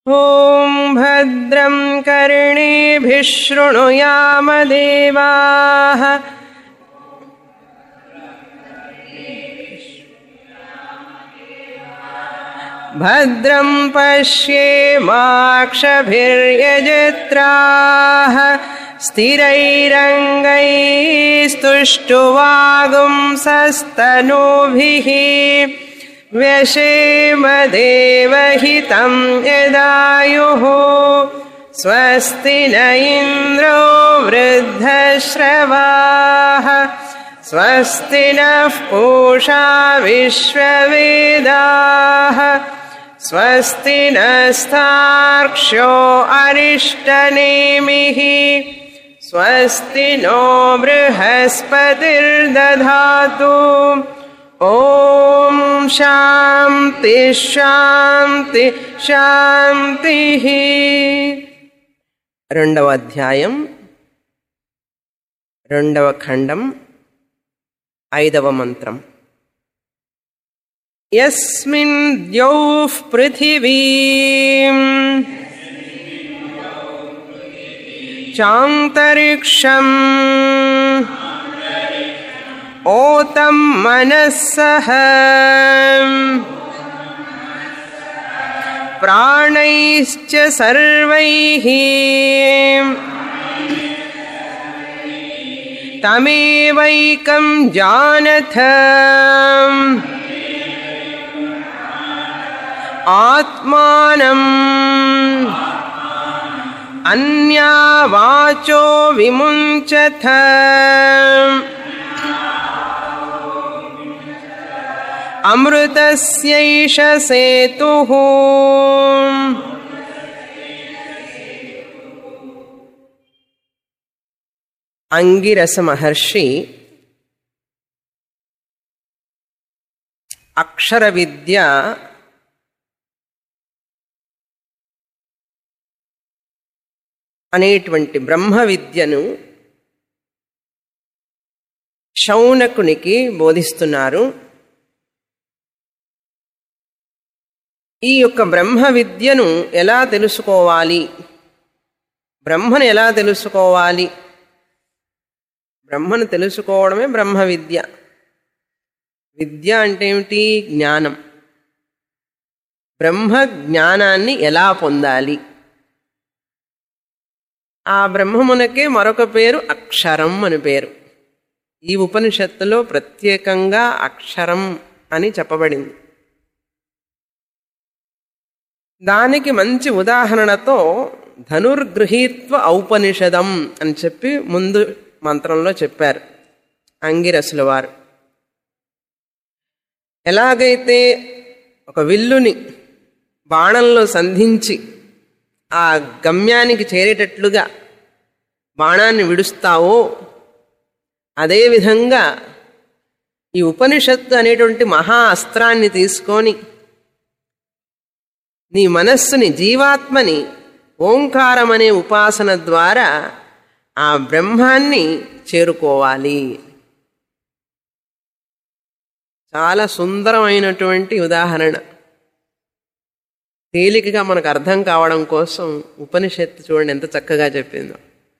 ॐ भद्रं कर्णेभिः शृणुयामदेवाः भद्रं पश्येमाक्षभिर्यजत्राः स्थिरैरङ्गैस्तुष्टुवागुंसस्तनूभिः व्यशेमदेवहितं यदायुः स्वस्ति न इन्द्रो वृद्धश्रवाः स्वस्ति नः पूषा विश्ववेदाः स्वस्ति नस्तार्क्ष्यो अरिष्टनेमिः स्वस्ति नो बृहस्पतिर्दधातु ॐ शान्ति శాంతి శాంతి రెండవ అధ్యాయం రెండవ ఖండం ఐదవ మంత్రం యస్మిన్ ద్యౌః పృథివీం చాంతరిక్షం ఓతం మనస్సః ప్రాణైశ్చ సర్వైః తమేవైకం జానథ ఆత్మానం అన్యా వాచో విముంచథ అమృతస్యైష సేతుః అంగిరస మహర్షి అక్షర విద్య అనేటువంటి బ్రహ్మ విద్యను శౌనకునికి బోధిస్తున్నారు ఈ యొక్క బ్రహ్మ విద్యను ఎలా తెలుసుకోవాలి బ్రహ్మను ఎలా తెలుసుకోవాలి బ్రహ్మను తెలుసుకోవడమే బ్రహ్మ విద్య విద్య అంటే ఏమిటి జ్ఞానం బ్రహ్మ జ్ఞానాన్ని ఎలా పొందాలి ఆ బ్రహ్మమునకే మరొక పేరు అక్షరం అని పేరు ఈ ఉపనిషత్తులో ప్రత్యేకంగా అక్షరం అని చెప్పబడింది దానికి మంచి ఉదాహరణతో ధనుర్గృహీత్వ ఔపనిషదం అని చెప్పి ముందు మంత్రంలో చెప్పారు అంగిరసుల వారు ఎలాగైతే ఒక విల్లుని బాణంలో సంధించి ఆ గమ్యానికి చేరేటట్లుగా బాణాన్ని విడుస్తావో అదేవిధంగా ఈ ఉపనిషత్తు అనేటువంటి మహా అస్త్రాన్ని తీసుకొని నీ మనస్సుని జీవాత్మని ఓంకారం అనే ఉపాసన ద్వారా ఆ బ్రహ్మాన్ని చేరుకోవాలి చాలా సుందరమైనటువంటి ఉదాహరణ తేలికగా మనకు అర్థం కావడం కోసం ఉపనిషత్తు చూడండి ఎంత చక్కగా చెప్పిందో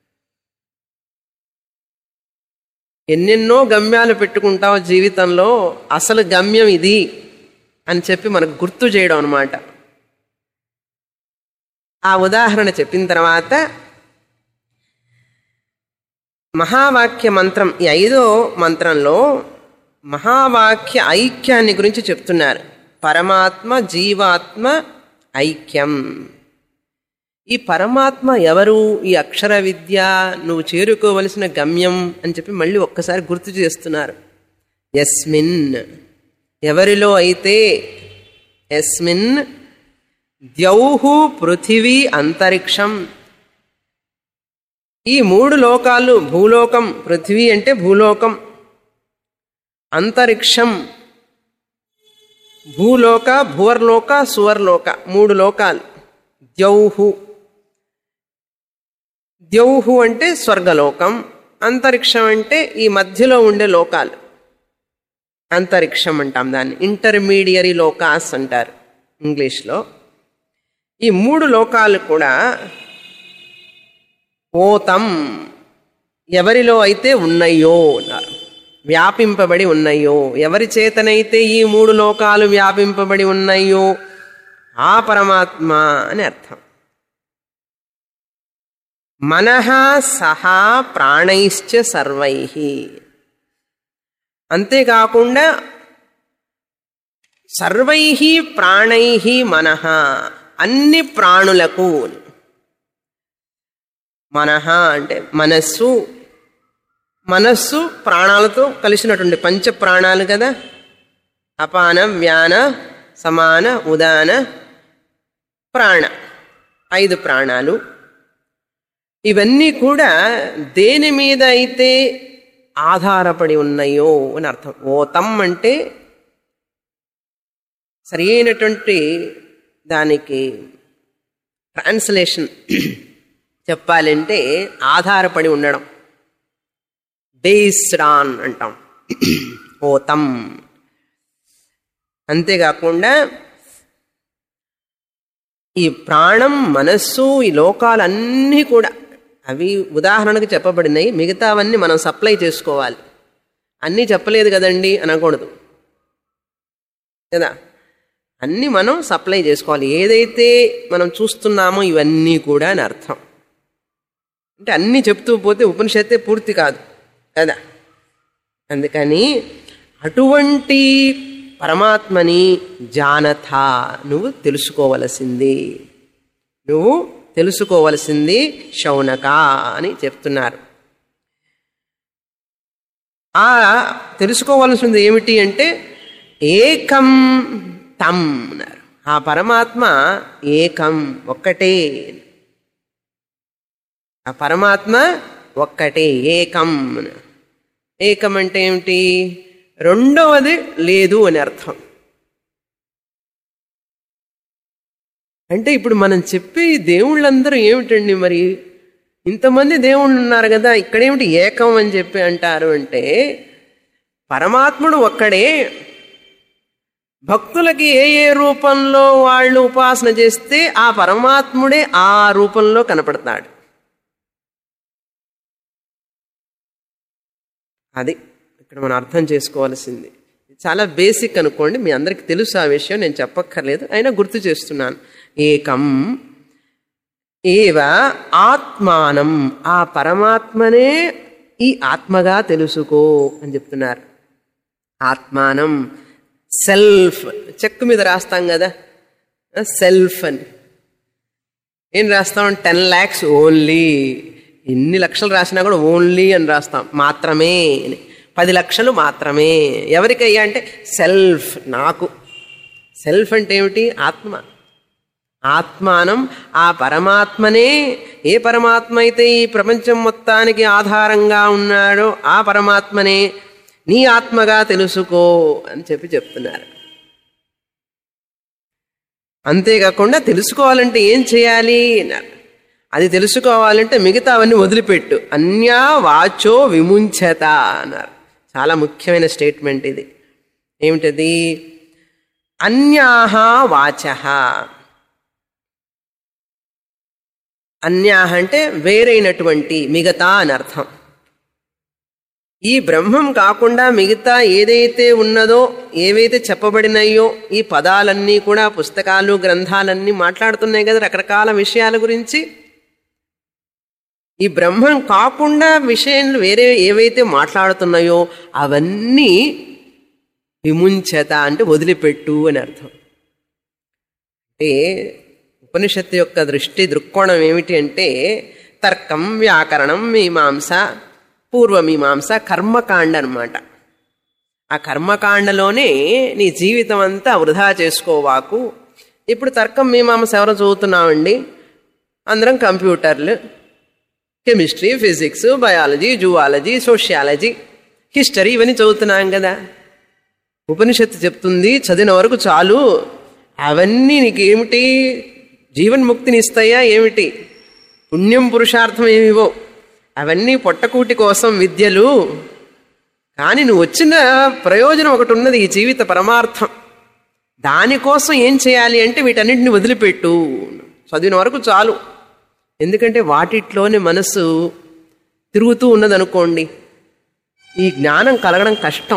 ఎన్నెన్నో గమ్యాలు పెట్టుకుంటావు జీవితంలో అసలు గమ్యం ఇది అని చెప్పి మనకు గుర్తు చేయడం అనమాట ఆ ఉదాహరణ చెప్పిన తర్వాత మహావాక్య మంత్రం ఈ ఐదో మంత్రంలో మహావాక్య ఐక్యాన్ని గురించి చెప్తున్నారు పరమాత్మ జీవాత్మ ఐక్యం ఈ పరమాత్మ ఎవరు ఈ అక్షర విద్య నువ్వు చేరుకోవలసిన గమ్యం అని చెప్పి మళ్ళీ ఒక్కసారి గుర్తు చేస్తున్నారు ఎస్మిన్ ఎవరిలో అయితే ఎస్మిన్ ద్యౌహు పృథివీ అంతరిక్షం ఈ మూడు లోకాలు భూలోకం పృథివీ అంటే భూలోకం అంతరిక్షం భూలోక భువర్లోక సువర్లోక మూడు లోకాలు ద్యౌహు ద్యౌహు అంటే స్వర్గలోకం అంతరిక్షం అంటే ఈ మధ్యలో ఉండే లోకాలు అంతరిక్షం అంటాం దాన్ని ఇంటర్మీడియరీ లోకాస్ అంటారు ఇంగ్లీష్లో ఈ మూడు లోకాలు కూడా ఓతం ఎవరిలో అయితే ఉన్నాయో అన్నారు వ్యాపింపబడి ఉన్నాయో ఎవరి చేతనైతే ఈ మూడు లోకాలు వ్యాపింపబడి ఉన్నాయో ఆ పరమాత్మ అని అర్థం మనః సహా ప్రాణైశ్చ సర్వై అంతేకాకుండా సర్వై ప్రాణై మనః అన్ని ప్రాణులకు మనః అంటే మనస్సు మనస్సు ప్రాణాలతో కలిసినటువంటి పంచ ప్రాణాలు కదా అపాన వ్యాన సమాన ఉదాన ప్రాణ ఐదు ప్రాణాలు ఇవన్నీ కూడా దేని మీద అయితే ఆధారపడి ఉన్నాయో అని అర్థం ఓతం అంటే సరైనటువంటి దానికి ట్రాన్స్లేషన్ చెప్పాలంటే ఆధారపడి ఉండడం బేస్డ్ ఆన్ అంటాం ఓతం అంతేకాకుండా ఈ ప్రాణం మనస్సు ఈ లోకాలన్నీ కూడా అవి ఉదాహరణకు చెప్పబడినాయి మిగతావన్నీ మనం సప్లై చేసుకోవాలి అన్నీ చెప్పలేదు కదండి అనకూడదు కదా అన్నీ మనం సప్లై చేసుకోవాలి ఏదైతే మనం చూస్తున్నామో ఇవన్నీ కూడా అని అర్థం అంటే అన్నీ చెప్తూ పోతే ఉపనిషత్తే పూర్తి కాదు కదా అందుకని అటువంటి పరమాత్మని జానథ నువ్వు తెలుసుకోవలసింది నువ్వు తెలుసుకోవలసింది శౌనక అని చెప్తున్నారు ఆ తెలుసుకోవలసింది ఏమిటి అంటే ఏకం తం అన్నారు ఆ పరమాత్మ ఏకం ఒక్కటే ఆ పరమాత్మ ఒక్కటే ఏకం ఏకం అంటే ఏమిటి రెండవది లేదు అని అర్థం అంటే ఇప్పుడు మనం చెప్పే దేవుళ్ళందరూ ఏమిటండి మరి ఇంతమంది దేవుళ్ళు ఉన్నారు కదా ఇక్కడేమిటి ఏకం అని చెప్పి అంటారు అంటే పరమాత్ముడు ఒక్కడే భక్తులకి ఏ ఏ రూపంలో వాళ్ళు ఉపాసన చేస్తే ఆ పరమాత్ముడే ఆ రూపంలో కనపడతాడు అది ఇక్కడ మనం అర్థం చేసుకోవాల్సింది చాలా బేసిక్ అనుకోండి మీ అందరికి తెలుసు ఆ విషయం నేను చెప్పక్కర్లేదు అయినా గుర్తు చేస్తున్నాను ఏకం ఏవ ఆత్మానం ఆ పరమాత్మనే ఈ ఆత్మగా తెలుసుకో అని చెప్తున్నారు ఆత్మానం సెల్ఫ్ చెక్ మీద రాస్తాం కదా సెల్ఫ్ అని ఏం రాస్తాం టెన్ ల్యాక్స్ ఓన్లీ ఎన్ని లక్షలు రాసినా కూడా ఓన్లీ అని రాస్తాం మాత్రమే అని పది లక్షలు మాత్రమే ఎవరికయ్యా అంటే సెల్ఫ్ నాకు సెల్ఫ్ అంటే ఏమిటి ఆత్మ ఆత్మానం ఆ పరమాత్మనే ఏ పరమాత్మ అయితే ఈ ప్రపంచం మొత్తానికి ఆధారంగా ఉన్నాడో ఆ పరమాత్మనే నీ ఆత్మగా తెలుసుకో అని చెప్పి చెప్తున్నారు అంతేకాకుండా తెలుసుకోవాలంటే ఏం చేయాలి అన్నారు అది తెలుసుకోవాలంటే మిగతావన్నీ వదిలిపెట్టు అన్యా వాచో విముంచత అన్నారు చాలా ముఖ్యమైన స్టేట్మెంట్ ఇది ఏమిటది అన్యాహ వాచ అన్యాహ అంటే వేరైనటువంటి మిగతా అని అర్థం ఈ బ్రహ్మం కాకుండా మిగతా ఏదైతే ఉన్నదో ఏవైతే చెప్పబడినాయో ఈ పదాలన్నీ కూడా పుస్తకాలు గ్రంథాలన్నీ మాట్లాడుతున్నాయి కదా రకరకాల విషయాల గురించి ఈ బ్రహ్మం కాకుండా విషయాలు వేరే ఏవైతే మాట్లాడుతున్నాయో అవన్నీ విముంచత అంటే వదిలిపెట్టు అని అర్థం అంటే ఉపనిషత్తు యొక్క దృష్టి దృక్కోణం ఏమిటి అంటే తర్కం వ్యాకరణం మీమాంస పూర్వమీమాంస కర్మకాండ అనమాట ఆ కర్మకాండలోనే నీ జీవితం అంతా వృధా చేసుకోవాకు ఇప్పుడు తర్కం మీమాంస ఎవరో చదువుతున్నామండి అందరం కంప్యూటర్లు chemistry physics biology zoology sociology history ఇవన్నీ చదువుతున్నాం కదా ఉపనిషత్తు చెప్తుంది చదివిన వరకు చాలు అవన్నీ నీకేమిటి జీవన్ముక్తిని ఇస్తాయా ఏమిటి పుణ్యం పురుషార్థం ఏమివో అవన్నీ పొట్టకూటి కోసం విద్యలు కానీ నువ్వు వచ్చిన ప్రయోజనం ఒకటి ఉన్నది ఈ జీవిత పరమార్థం దానికోసం ఏం చేయాలి అంటే వీటన్నిటిని వదిలిపెట్టు చదివిన వరకు చాలు ఎందుకంటే వాటిట్లోనే మనసు తిరుగుతూ ఉన్నదనుకోండి ఈ జ్ఞానం కలగడం కష్టం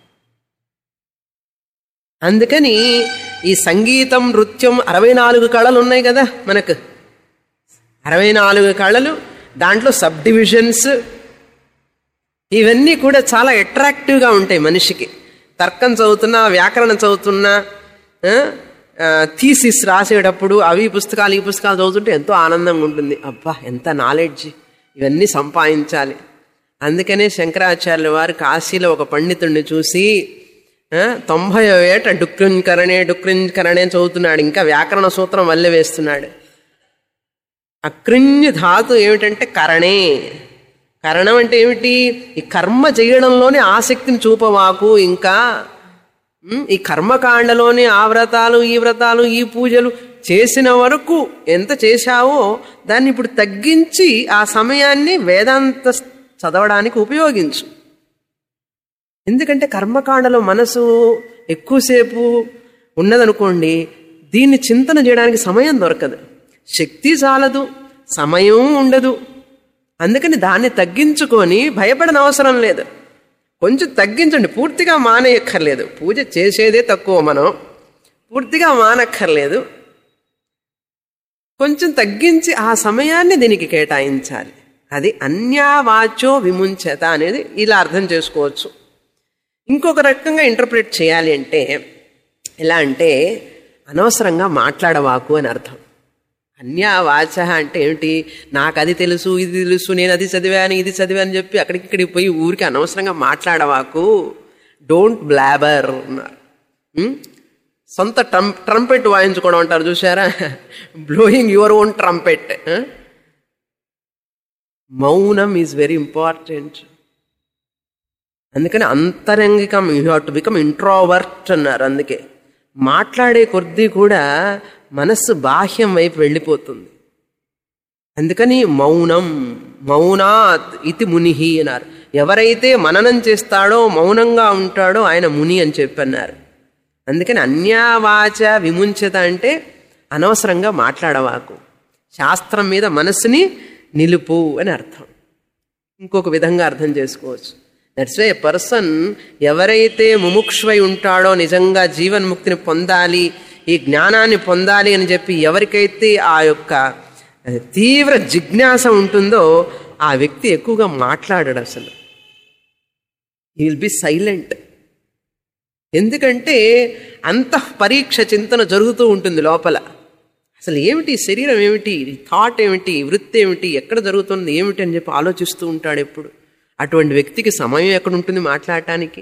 అందుకని ఈ సంగీతం నృత్యం అరవై నాలుగు కళలు ఉన్నాయి కదా మనకు అరవై నాలుగు కళలు దాంట్లో సబ్ డివిజన్స్ ఇవన్నీ కూడా చాలా అట్రాక్టివ్గా ఉంటాయి మనిషికి తర్కం చదువుతున్నా వ్యాకరణం చదువుతున్నా థీసిస్ రాసేటప్పుడు అవి పుస్తకాలు ఈ పుస్తకాలు చదువుతుంటే ఎంతో ఆనందంగా ఉంటుంది అబ్బా ఎంత నాలెడ్జ్ ఇవన్నీ సంపాదించాలి అందుకనే శంకరాచార్యుల వారు కాశీలో ఒక పండితుడిని చూసి ఆ, తొంభై ఏట డుక్రింకరణే డుక్రింకరణే చదువుతున్నాడు ఇంకా వ్యాకరణ సూత్రం వల్లే వేస్తున్నాడు అక్రింజ్ ధాతు ఏమిటంటే కరణే కరణం అంటే ఏమిటి ఈ కర్మ చేయడంలోనే ఆసక్తిని చూపవాకు ఇంకా ఉమ్, ఈ కర్మకాండలోని ఆ వ్రతాలు ఈ వ్రతాలు ఈ పూజలు చేసిన వరకు ఎంత చేశావో దాన్ని ఇప్పుడు తగ్గించి ఆ సమయాన్ని వేదాంత చదవడానికి ఉపయోగించు ఎందుకంటే కర్మకాండలో మనసు ఎక్కువసేపు ఉన్నదనుకోండి దీన్ని చింతన చేయడానికి సమయం దొరకదు శక్తి చాలదు సమయం ఉండదు అందుకని దాన్ని తగ్గించుకొని భయపడని అవసరం లేదు కొంచెం తగ్గించండి పూర్తిగా మానేయక్కర్లేదు పూజ చేసేదే తక్కువ మనం పూర్తిగా మానక్కర్లేదు కొంచెం తగ్గించి ఆ సమయాన్ని దీనికి కేటాయించాలి అది అన్యావాచో విముంచత అనేది ఇలా అర్థం చేసుకోవచ్చు ఇంకొక రకంగా ఇంటర్ప్రిట్ చేయాలి అంటే ఎలా అంటే అనవసరంగా మాట్లాడవాకు అని అర్థం అన్యావాచ అంటే ఏమిటి నాకు అది తెలుసు ఇది తెలుసు నేను అది చదివాను ఇది చదివాను చెప్పి అక్కడికి ఇక్కడికి పోయి ఊరికి అనవసరంగా మాట్లాడవాకు డోంట్ బ్లాబర్ అన్నారు ఉం? సొంత ట్రం ట్రంపెట్ వాయించుకోవడం అంటారు చూసారా బ్లోయింగ్ యువర్ ఓన్ ట్రంపెట్ మౌనం ఈజ్ వెరీ ఇంపార్టెంట్ అందుకని అంతరంగికం you have to become introvert అన్నారు అందుకే మాట్లాడే కొద్దీ కూడా మనస్సు బాహ్యం వైపు వెళ్ళిపోతుంది అందుకని మౌనం మౌనాత్ ఇతి మునిహి అన్నారు ఎవరైతే మననం చేస్తాడో మౌనంగా ఉంటాడో ఆయన ముని అని చెప్పన్నారు అందుకని అన్యావాచ విముంచత అంటే అనవసరంగా మాట్లాడవాకు శాస్త్రం మీద మనస్సుని నిలుపు అని అర్థం ఇంకొక విధంగా అర్థం చేసుకోవచ్చు దట్స్ ఏ పర్సన్ ఎవరైతే ముముక్షువై ఉంటాడో నిజంగా జీవన్ముక్తిని పొందాలి ఈ జ్ఞానాన్ని పొందాలి అని చెప్పి ఎవరికైతే ఆ యొక్క తీవ్ర జిజ్ఞాస ఉంటుందో ఆ వ్యక్తి ఎక్కువగా మాట్లాడడు అసలు ఈ విల్ బి సైలెంట్ ఎందుకంటే అంత పరీక్ష చింతన జరుగుతూ ఉంటుంది లోపల అసలు ఏమిటి శరీరం ఏమిటి థాట్ ఏమిటి వృత్తి ఏమిటి ఎక్కడ జరుగుతుంది ఏమిటి అని చెప్పి ఆలోచిస్తూ ఉంటాడు ఎప్పుడు అటువంటి వ్యక్తికి సమయం ఎక్కడ ఉంటుంది మాట్లాడటానికి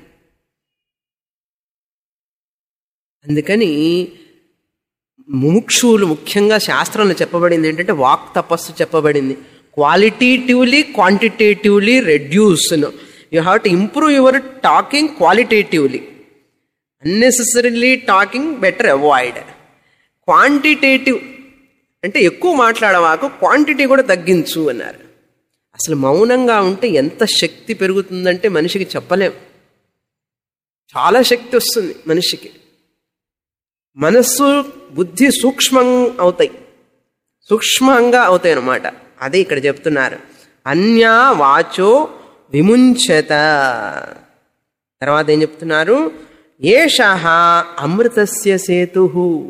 అందుకని ముముక్షువులు ముఖ్యంగా శాస్త్రంలో చెప్పబడింది ఏంటంటే వాక్ తపస్సు చెప్పబడింది qualitatively quantitatively reduce you have to improve your talking qualitatively unnecessarily talking better avoid quantitative అంటే ఎక్కువ మాట్లాడవాకు క్వాంటిటీ కూడా తగ్గించు అన్నారు అసలు మౌనంగా ఉంటే ఎంత శక్తి పెరుగుతుందంటే మనిషికి చెప్పలేం చాలా శక్తి వస్తుంది మనిషికి మనస్సు బుద్ధి సూక్ష్మం అవుతాయి సూక్ష్మంగా అవుతాయి అన్నమాట అదే ఇక్కడ చెప్తున్నారు అన్యా వాచో విముంచత తర్వాత ఏం చెప్తున్నారు ఏష అమృతస్య సేతు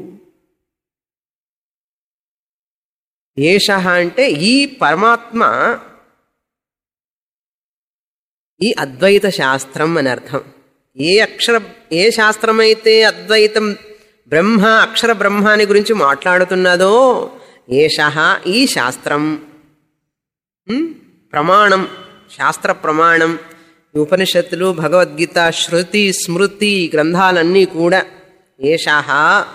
ఏష అంటే ఈ పరమాత్మ ఈ అద్వైత శాస్త్రం అని అర్థం ఏ అక్షర ఏ శాస్త్రమైతే అద్వైతం బ్రహ్మ అక్షర బ్రహ్మాని గురించి మాట్లాడుతున్నదో ఏష ఈ శాస్త్రం ఉమ్, ప్రమాణం శాస్త్ర ప్రమాణం ఈ ఉపనిషత్తులు భగవద్గీత శృతి స్మృతి గ్రంథాలన్నీ కూడా ఏషాహ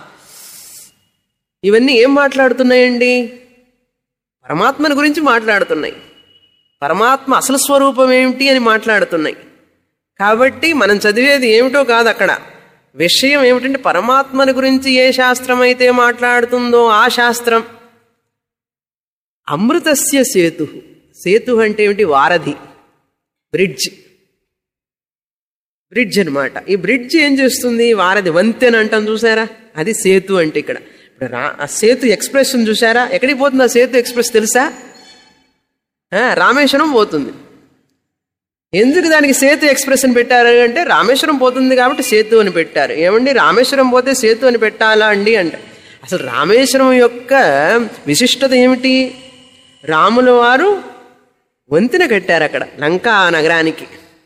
ఇవన్నీ ఏం మాట్లాడుతున్నాయండి పరమాత్మని గురించి మాట్లాడుతున్నాయి పరమాత్మ అసలు స్వరూపం ఏమిటి అని మాట్లాడుతున్నాయి కాబట్టి మనం చదివేది ఏమిటో కాదు అక్కడ విషయం ఏమిటంటే పరమాత్మని గురించి ఏ శాస్త్రం అయితే మాట్లాడుతుందో ఆ శాస్త్రం అమృతస్య సేతు సేతు అంటే ఏమిటి వారధి బ్రిడ్జ్ బ్రిడ్జ్ అనమాట ఈ బ్రిడ్జ్ ఏం చేస్తుంది వారధి వంతెన అంటాం చూసారా అది సేతు అంటే ఇక్కడ ఇప్పుడు రా ఆ సేతు ఎక్స్ప్రెస్ చూసారా ఎక్కడికి పోతుంది ఆ సేతు ఎక్స్ప్రెస్ తెలుసా ఆ, రామేశ్వరం పోతుంది ఎందుకు దానికి సేతు ఎక్స్ప్రెస్ అని పెట్టారు అంటే రామేశ్వరం పోతుంది కాబట్టి సేతు అని పెట్టారు ఏమండి రామేశ్వరం పోతే సేతు అని పెట్టాలా అండి అంటే అసలు రామేశ్వరం యొక్క విశిష్టత ఏమిటి రాముల వారు వంతెన కట్టారు అక్కడ లంకా నగరానికి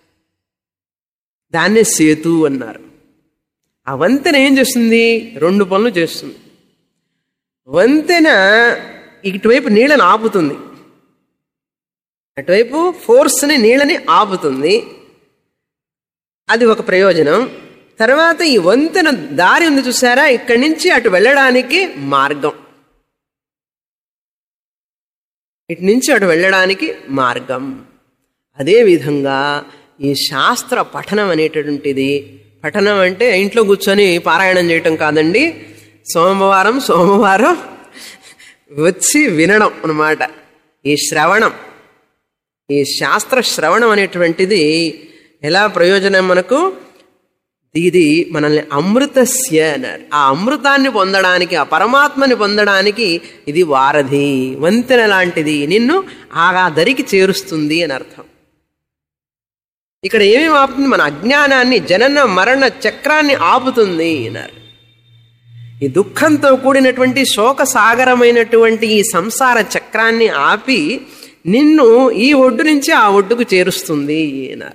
దాన్నే సేతు అన్నారు ఆ వంతెన ఏం చేస్తుంది రెండు పనులు చేస్తుంది వంతెన ఇటువైపు నీళ్ళని ఆపుతుంది అటువైపు ఫోర్స్ని నీళ్ళని ఆపుతుంది అది ఒక ప్రయోజనం తర్వాత ఈ వంతెన దారి ఉంది చూసారా ఇక్కడి నుంచి అటు వెళ్ళడానికి మార్గం ఇటు నుంచి అటు వెళ్ళడానికి మార్గం అదేవిధంగా ఈ శాస్త్ర పఠనం అనేటటువంటిది పఠనం అంటే ఇంట్లో కూర్చొని పారాయణం చేయటం కాదండి సోమవారం సోమవారం వచ్చి వినడం అన్నమాట ఈ శ్రవణం ఈ శాస్త్ర శ్రవణం అనేటువంటిది ఎలా ప్రయోజనం మనకు ఇది మనల్ని అమృతస్య అన్నారు ఆ అమృతాన్ని పొందడానికి ఆ పరమాత్మని పొందడానికి ఇది వారధి వంతెన లాంటిది నిన్ను ఆ దరికి చేరుస్తుంది అని అర్థం ఇక్కడ ఏమేమి ఆపుతుంది మన అజ్ఞానాన్ని జనన మరణ చక్రాన్ని ఆపుతుంది అన్నారు ఈ దుఃఖంతో కూడినటువంటి శోక సాగరమైనటువంటి ఈ సంసార చక్రాన్ని ఆపి నిన్ను ఈ ఒడ్డు నుంచి ఆ ఒడ్డుకు చేరుస్తుంది అన్నారు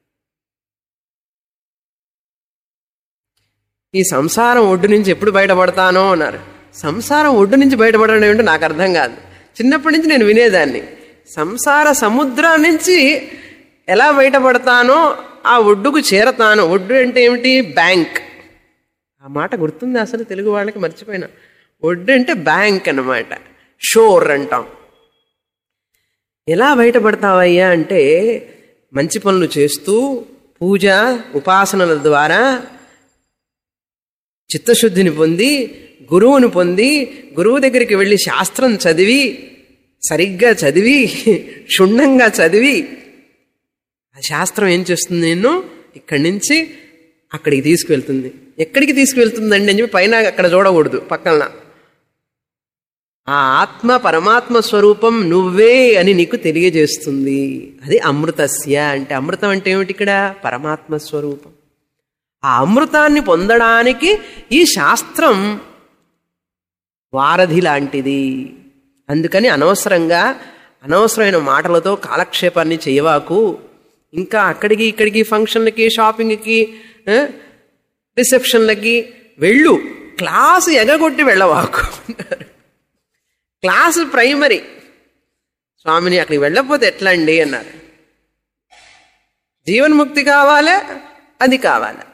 ఈ సంసారం ఒడ్డు నుంచి ఎప్పుడు బయటపడతానో అన్నారు సంసారం ఒడ్డు నుంచి బయటపడడం ఏమిటో నాకు అర్థం కాదు చిన్నప్పటి నుంచి నేను వినేదాన్ని సంసార సముద్రం నుంచి ఎలా బయటపడతానో ఆ ఒడ్డుకు చేరతాను ఒడ్డు అంటే ఏమిటి బ్యాంక్ ఆ మాట గుర్తుంది అసలు తెలుగు వాళ్ళకి మర్చిపోయినా ఒడ్డు అంటే బ్యాంక్ అన్నమాట షోర్ అంటాం ఎలా బయటపడతావయ్యా అంటే మంచి పనులు చేస్తూ పూజ ఉపాసనల ద్వారా చిత్తశుద్ధిని పొంది గురువుని పొంది గురువు దగ్గరికి వెళ్ళి శాస్త్రం చదివి సరిగ్గా చదివి క్షుణ్ణంగా చదివి ఆ శాస్త్రం ఏం చేస్తుంది నిన్ను ఇక్కడి నుంచి అక్కడికి తీసుకువెళ్తుంది ఎక్కడికి తీసుకువెళ్తుందండి అని చెప్పి పైన అక్కడ చూడకూడదు పక్కన ఆ ఆత్మ పరమాత్మ స్వరూపం నువ్వే అని నీకు తెలియజేస్తుంది అది అమృతస్య అంటే అమృతం అంటే ఏమిటి ఇక్కడ పరమాత్మ స్వరూపం ఆ అమృతాన్ని పొందడానికి ఈ శాస్త్రం వారధి లాంటిది అందుకని అనవసరంగా అనవసరమైన మాటలతో కాలక్షేపాన్ని చేయవాకు ఇంకా అక్కడికి ఇక్కడికి ఫంక్షన్లకి షాపింగ్కి ఆ, రిసెప్షన్లకి వెళ్ళు క్లాసు ఎగగొట్టి వెళ్ళవాకు క్లాసు ప్రైమరీ స్వామిని అక్కడికి వెళ్ళకపోతే ఎట్లా అండి అన్నారు జీవన్ముక్తి కావాలా అది కావాలా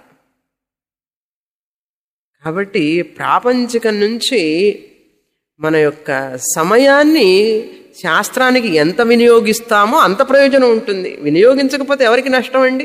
కాబట్టి ప్రాపంచికం నుంచి మన యొక్క సమయాన్ని శాస్త్రానికి ఎంత వినియోగిస్తామో అంత ప్రయోజనం ఉంటుంది వినియోగించకపోతే ఎవరికి నష్టం అండి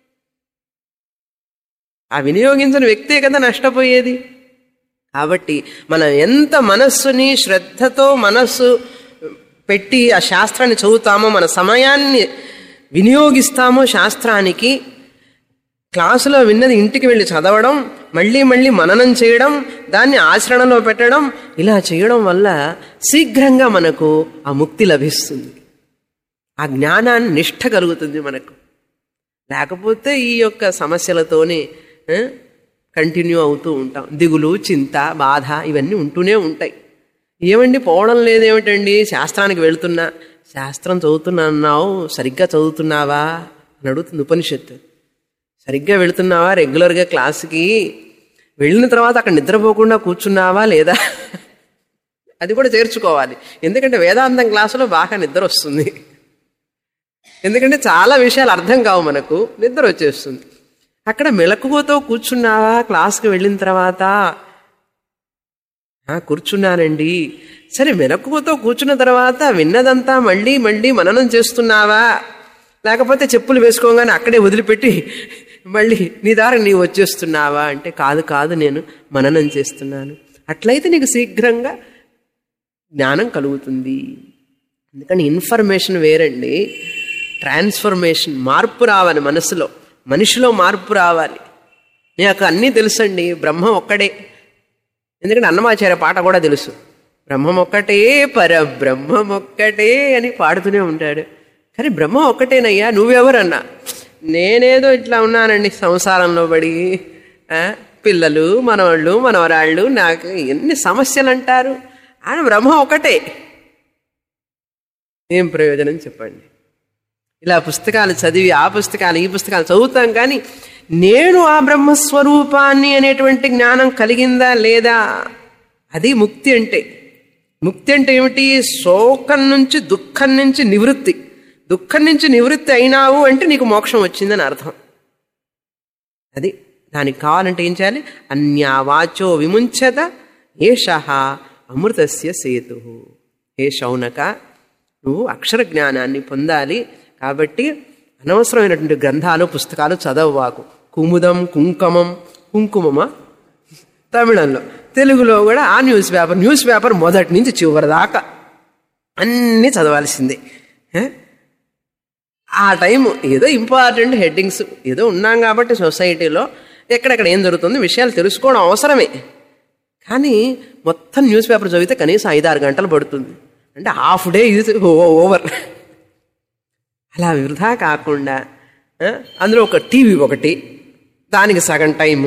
ఆ వినియోగించిన వ్యక్తే కదా నష్టపోయేది కాబట్టి మనం ఎంత మనస్సుని శ్రద్ధతో మనస్సు పెట్టి ఆ శాస్త్రాన్ని చదువుతామో మన సమయాన్ని వినియోగిస్తామో శాస్త్రానికి క్లాసులో విన్నది ఇంటికి వెళ్ళి చదవడం మళ్ళీ మళ్ళీ మననం చేయడం దాన్ని ఆచరణలో పెట్టడం ఇలా చేయడం వల్ల శీఘ్రంగా మనకు ఆ ముక్తి లభిస్తుంది ఆ జ్ఞానాన్ని నిష్ఠ కలుగుతుంది మనకు లేకపోతే ఈ యొక్క సమస్యలతోనే కంటిన్యూ అవుతూ ఉంటాం దిగులు చింత బాధ ఇవన్నీ ఉంటూనే ఉంటాయి ఏమండి పోవడం లేదేమిటండి శాస్త్రానికి వెళుతున్నా శాస్త్రం చదువుతున్నా అన్నావు సరిగ్గా చదువుతున్నావా అని అడుగుతుంది ఉపనిషత్తు సరిగ్గా వెళుతున్నావా రెగ్యులర్గా క్లాస్కి వెళ్ళిన తర్వాత అక్కడ నిద్రపోకుండా కూర్చున్నావా లేదా అది కూడా చేర్చుకోవాలి ఎందుకంటే వేదాంతం క్లాసులో బాగా నిద్ర వస్తుంది ఎందుకంటే చాలా విషయాలు అర్థం కావు మనకు నిద్ర వచ్చేస్తుంది అక్కడ మెలకువతో కూర్చున్నావా క్లాస్కి వెళ్ళిన తర్వాత "ఆ, కూర్చున్నానండి సరే మెలకువతో కూర్చున్న తర్వాత విన్నదంతా మళ్ళీ మళ్ళీ మననం చేస్తున్నావా లేకపోతే చెప్పులు వేసుకోగానే అక్కడే వదిలిపెట్టి మళ్ళీ నీ దారి నీవు వచ్చేస్తున్నావా అంటే కాదు కాదు నేను మననం చేస్తున్నాను అట్లయితే నీకు శీఘ్రంగా జ్ఞానం కలుగుతుంది అందుకని ఇన్ఫర్మేషన్ వేరండి ట్రాన్స్ఫర్మేషన్ మార్పు రావాలి మనసులో మనిషిలో మార్పు రావాలి నాకు అన్నీ తెలుసండి బ్రహ్మ ఒక్కడే ఎందుకంటే అన్నమాచార్య పాట కూడా తెలుసు బ్రహ్మం ఒక్కటే పరబ్రహ్మం ఒక్కటే అని పాడుతూనే ఉంటాడు కానీ బ్రహ్మ ఒక్కటేనయ్యా నువ్వెవరన్నా నేనేదో ఇట్లా ఉన్నానండి సంసారంలో పడి ఆ, పిల్లలు మనవాళ్ళు మనవరాళ్ళు నాకు ఎన్ని సమస్యలు అంటారు ఆయన బ్రహ్మ ఒకటే ఏం ప్రయోజనం చెప్పండి ఇలా పుస్తకాలు చదివి ఆ పుస్తకాలు ఈ పుస్తకాలు చదువుతాం కానీ నేను ఆ బ్రహ్మస్వరూపాన్ని అనేటువంటి జ్ఞానం కలిగిందా లేదా అది ముక్తి అంటే ముక్తి అంటే ఏమిటి శోకం నుంచి దుఃఖం నుంచి నివృత్తి దుఃఖం నుంచి నివృత్తి అయినావు అంటే నీకు మోక్షం వచ్చిందని అర్థం అది దానికి కావాలంటే ఏం చేయాలి అన్యావాచో విముంచత ఏష అమృతస్య సేతు ఏ శౌనక నువ్వు అక్షర జ్ఞానాన్ని పొందాలి కాబట్టి అనవసరమైనటువంటి గ్రంథాలు పుస్తకాలు చదవవాకు కుముదం కుంకుమం కుంకుమమా తమిళంలో తెలుగులో కూడా ఆ న్యూస్ పేపర్ న్యూస్ పేపర్ మొదటి నుంచి చివరి దాకా అన్నీ చదవాల్సిందే ఏ? ఆ టైం ఏదో ఇంపార్టెంట్ హెడ్డింగ్స్ ఏదో ఉన్నాం కాబట్టి సొసైటీలో ఎక్కడెక్కడ ఏం జరుగుతుంది విషయాలు తెలుసుకోవడం అవసరమే కానీ మొత్తం న్యూస్ పేపర్ చదివితే కనీసం ఐదారు గంటలు పడుతుంది అంటే హాఫ్ డే ఇది ఓవర్ అలా వృధా కాకుండా ఆ, అందులో ఒక టీవీ ఒకటి దానికి సగం టైం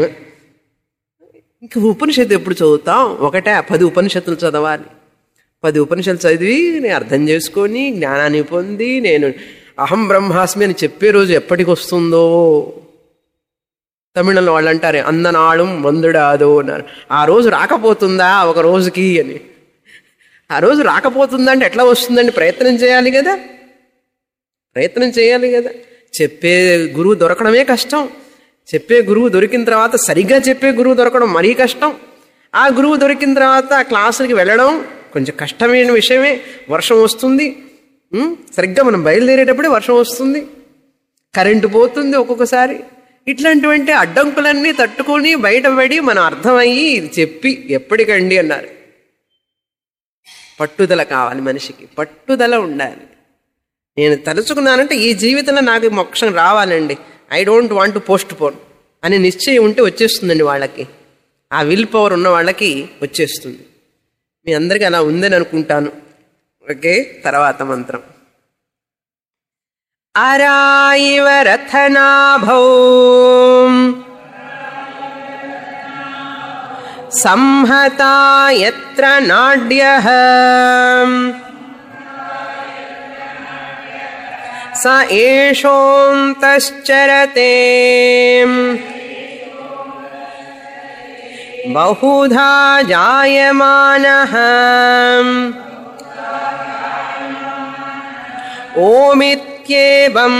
ఇంక ఉపనిషత్తు ఎప్పుడు చదువుతాం ఒకటే పది ఉపనిషత్తులు చదవాలి పది ఉపనిషత్తులు చదివి నేను అర్థం చేసుకొని జ్ఞానాన్ని పొంది నేను అహం బ్రహ్మాస్మి అని చెప్పే రోజు ఎప్పటికి వస్తుందో తమిళంలో వాళ్ళు అంటారే అందనాళం వందుడాదో అన్నారు ఆ రోజు రాకపోతుందా ఒక రోజుకి అని ఆ రోజు రాకపోతుందా అంటే ఎట్లా వస్తుందండి ప్రయత్నం చేయాలి కదా ప్రయత్నం చేయాలి కదా చెప్పే గురువు దొరకడమే కష్టం చెప్పే గురువు దొరికిన తర్వాత సరిగ్గా చెప్పే గురువు దొరకడం మరీ కష్టం ఆ గురువు దొరికిన తర్వాత ఆ క్లాసులకి వెళ్ళడం కొంచెం కష్టమైన విషయమే వర్షం వస్తుంది ఉం? సరిగ్గా మనం బయలుదేరేటప్పుడే వర్షం వస్తుంది కరెంటు పోతుంది ఒక్కొక్కసారి ఇట్లాంటివంటి అడ్డంకులన్నీ తట్టుకొని బయటపడి మనం అర్థమయ్యి ఇది చెప్పి ఎప్పటికండి అన్నారు పట్టుదల కావాలి మనిషికి పట్టుదల ఉండాలి నేను తలుచుకున్నానంటే ఈ జీవితంలో నాకు ఈ మోక్షం రావాలండి I don't want postpone అనే నిశ్చయం ఉంటే వచ్చేస్తుందండి వాళ్ళకి ఆ విల్ పవర్ ఉన్న వాళ్ళకి వచ్చేస్తుంది మీ అందరికీ అలా ఉందని అనుకుంటాను ఓకే తర్వాత మంత్రం అరాయివ రథనాభౌ సంహతా ఎత్ర నాడ్యః స ఏషోంతశ్చరతే బహుధా జాయమానః ఓమిత్యేవం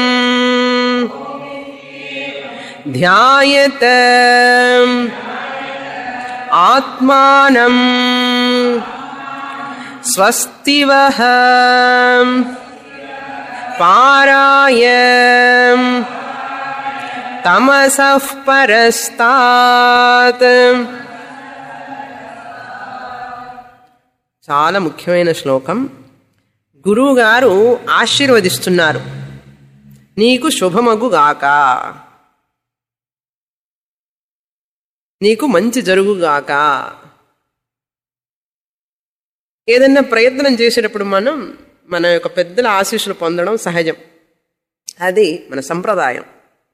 ధ్యాయత ఆత్మానం స్వస్తివః పారాయ తమసః పరస్తాత్ చాలా ముఖ్యమైన శ్లోకం గురువుగారు ఆశీర్వదిస్తున్నారు నీకు శుభమగుగాక నీకు మంచి జరుగుగాక ఏదన్నా ప్రయత్నం చేసేటప్పుడు మనం మన యొక్క పెద్దల ఆశీస్సులు పొందడం సహజం అది మన సంప్రదాయం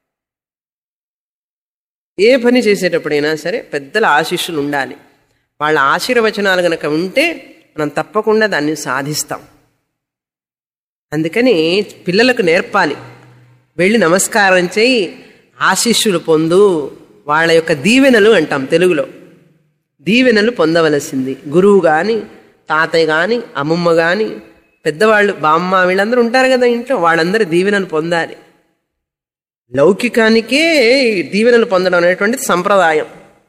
ఏ పని చేసేటప్పుడైనా సరే పెద్దల ఆశీస్సులు ఉండాలి వాళ్ళ ఆశీర్వచనాలు గనక ఉంటే మనం తప్పకుండా దాన్ని సాధిస్తాం అందుకని పిల్లలకు నేర్పాలి వెళ్ళి నమస్కారం చేయి ఆశీస్సులు పొందు వాళ్ళ యొక్క దీవెనలు అంటాం తెలుగులో దీవెనలు పొందవలసింది గురువు కానీ తాతయ్య కానీ అమ్మమ్మ కానీ పెద్దవాళ్ళు బామ్మ వీళ్ళందరూ ఉంటారు కదా ఇంట్లో వాళ్ళందరూ దీవెనలు పొందాలి లౌకికానికే దీవెనలు పొందడం అనేటువంటిది సంప్రదాయం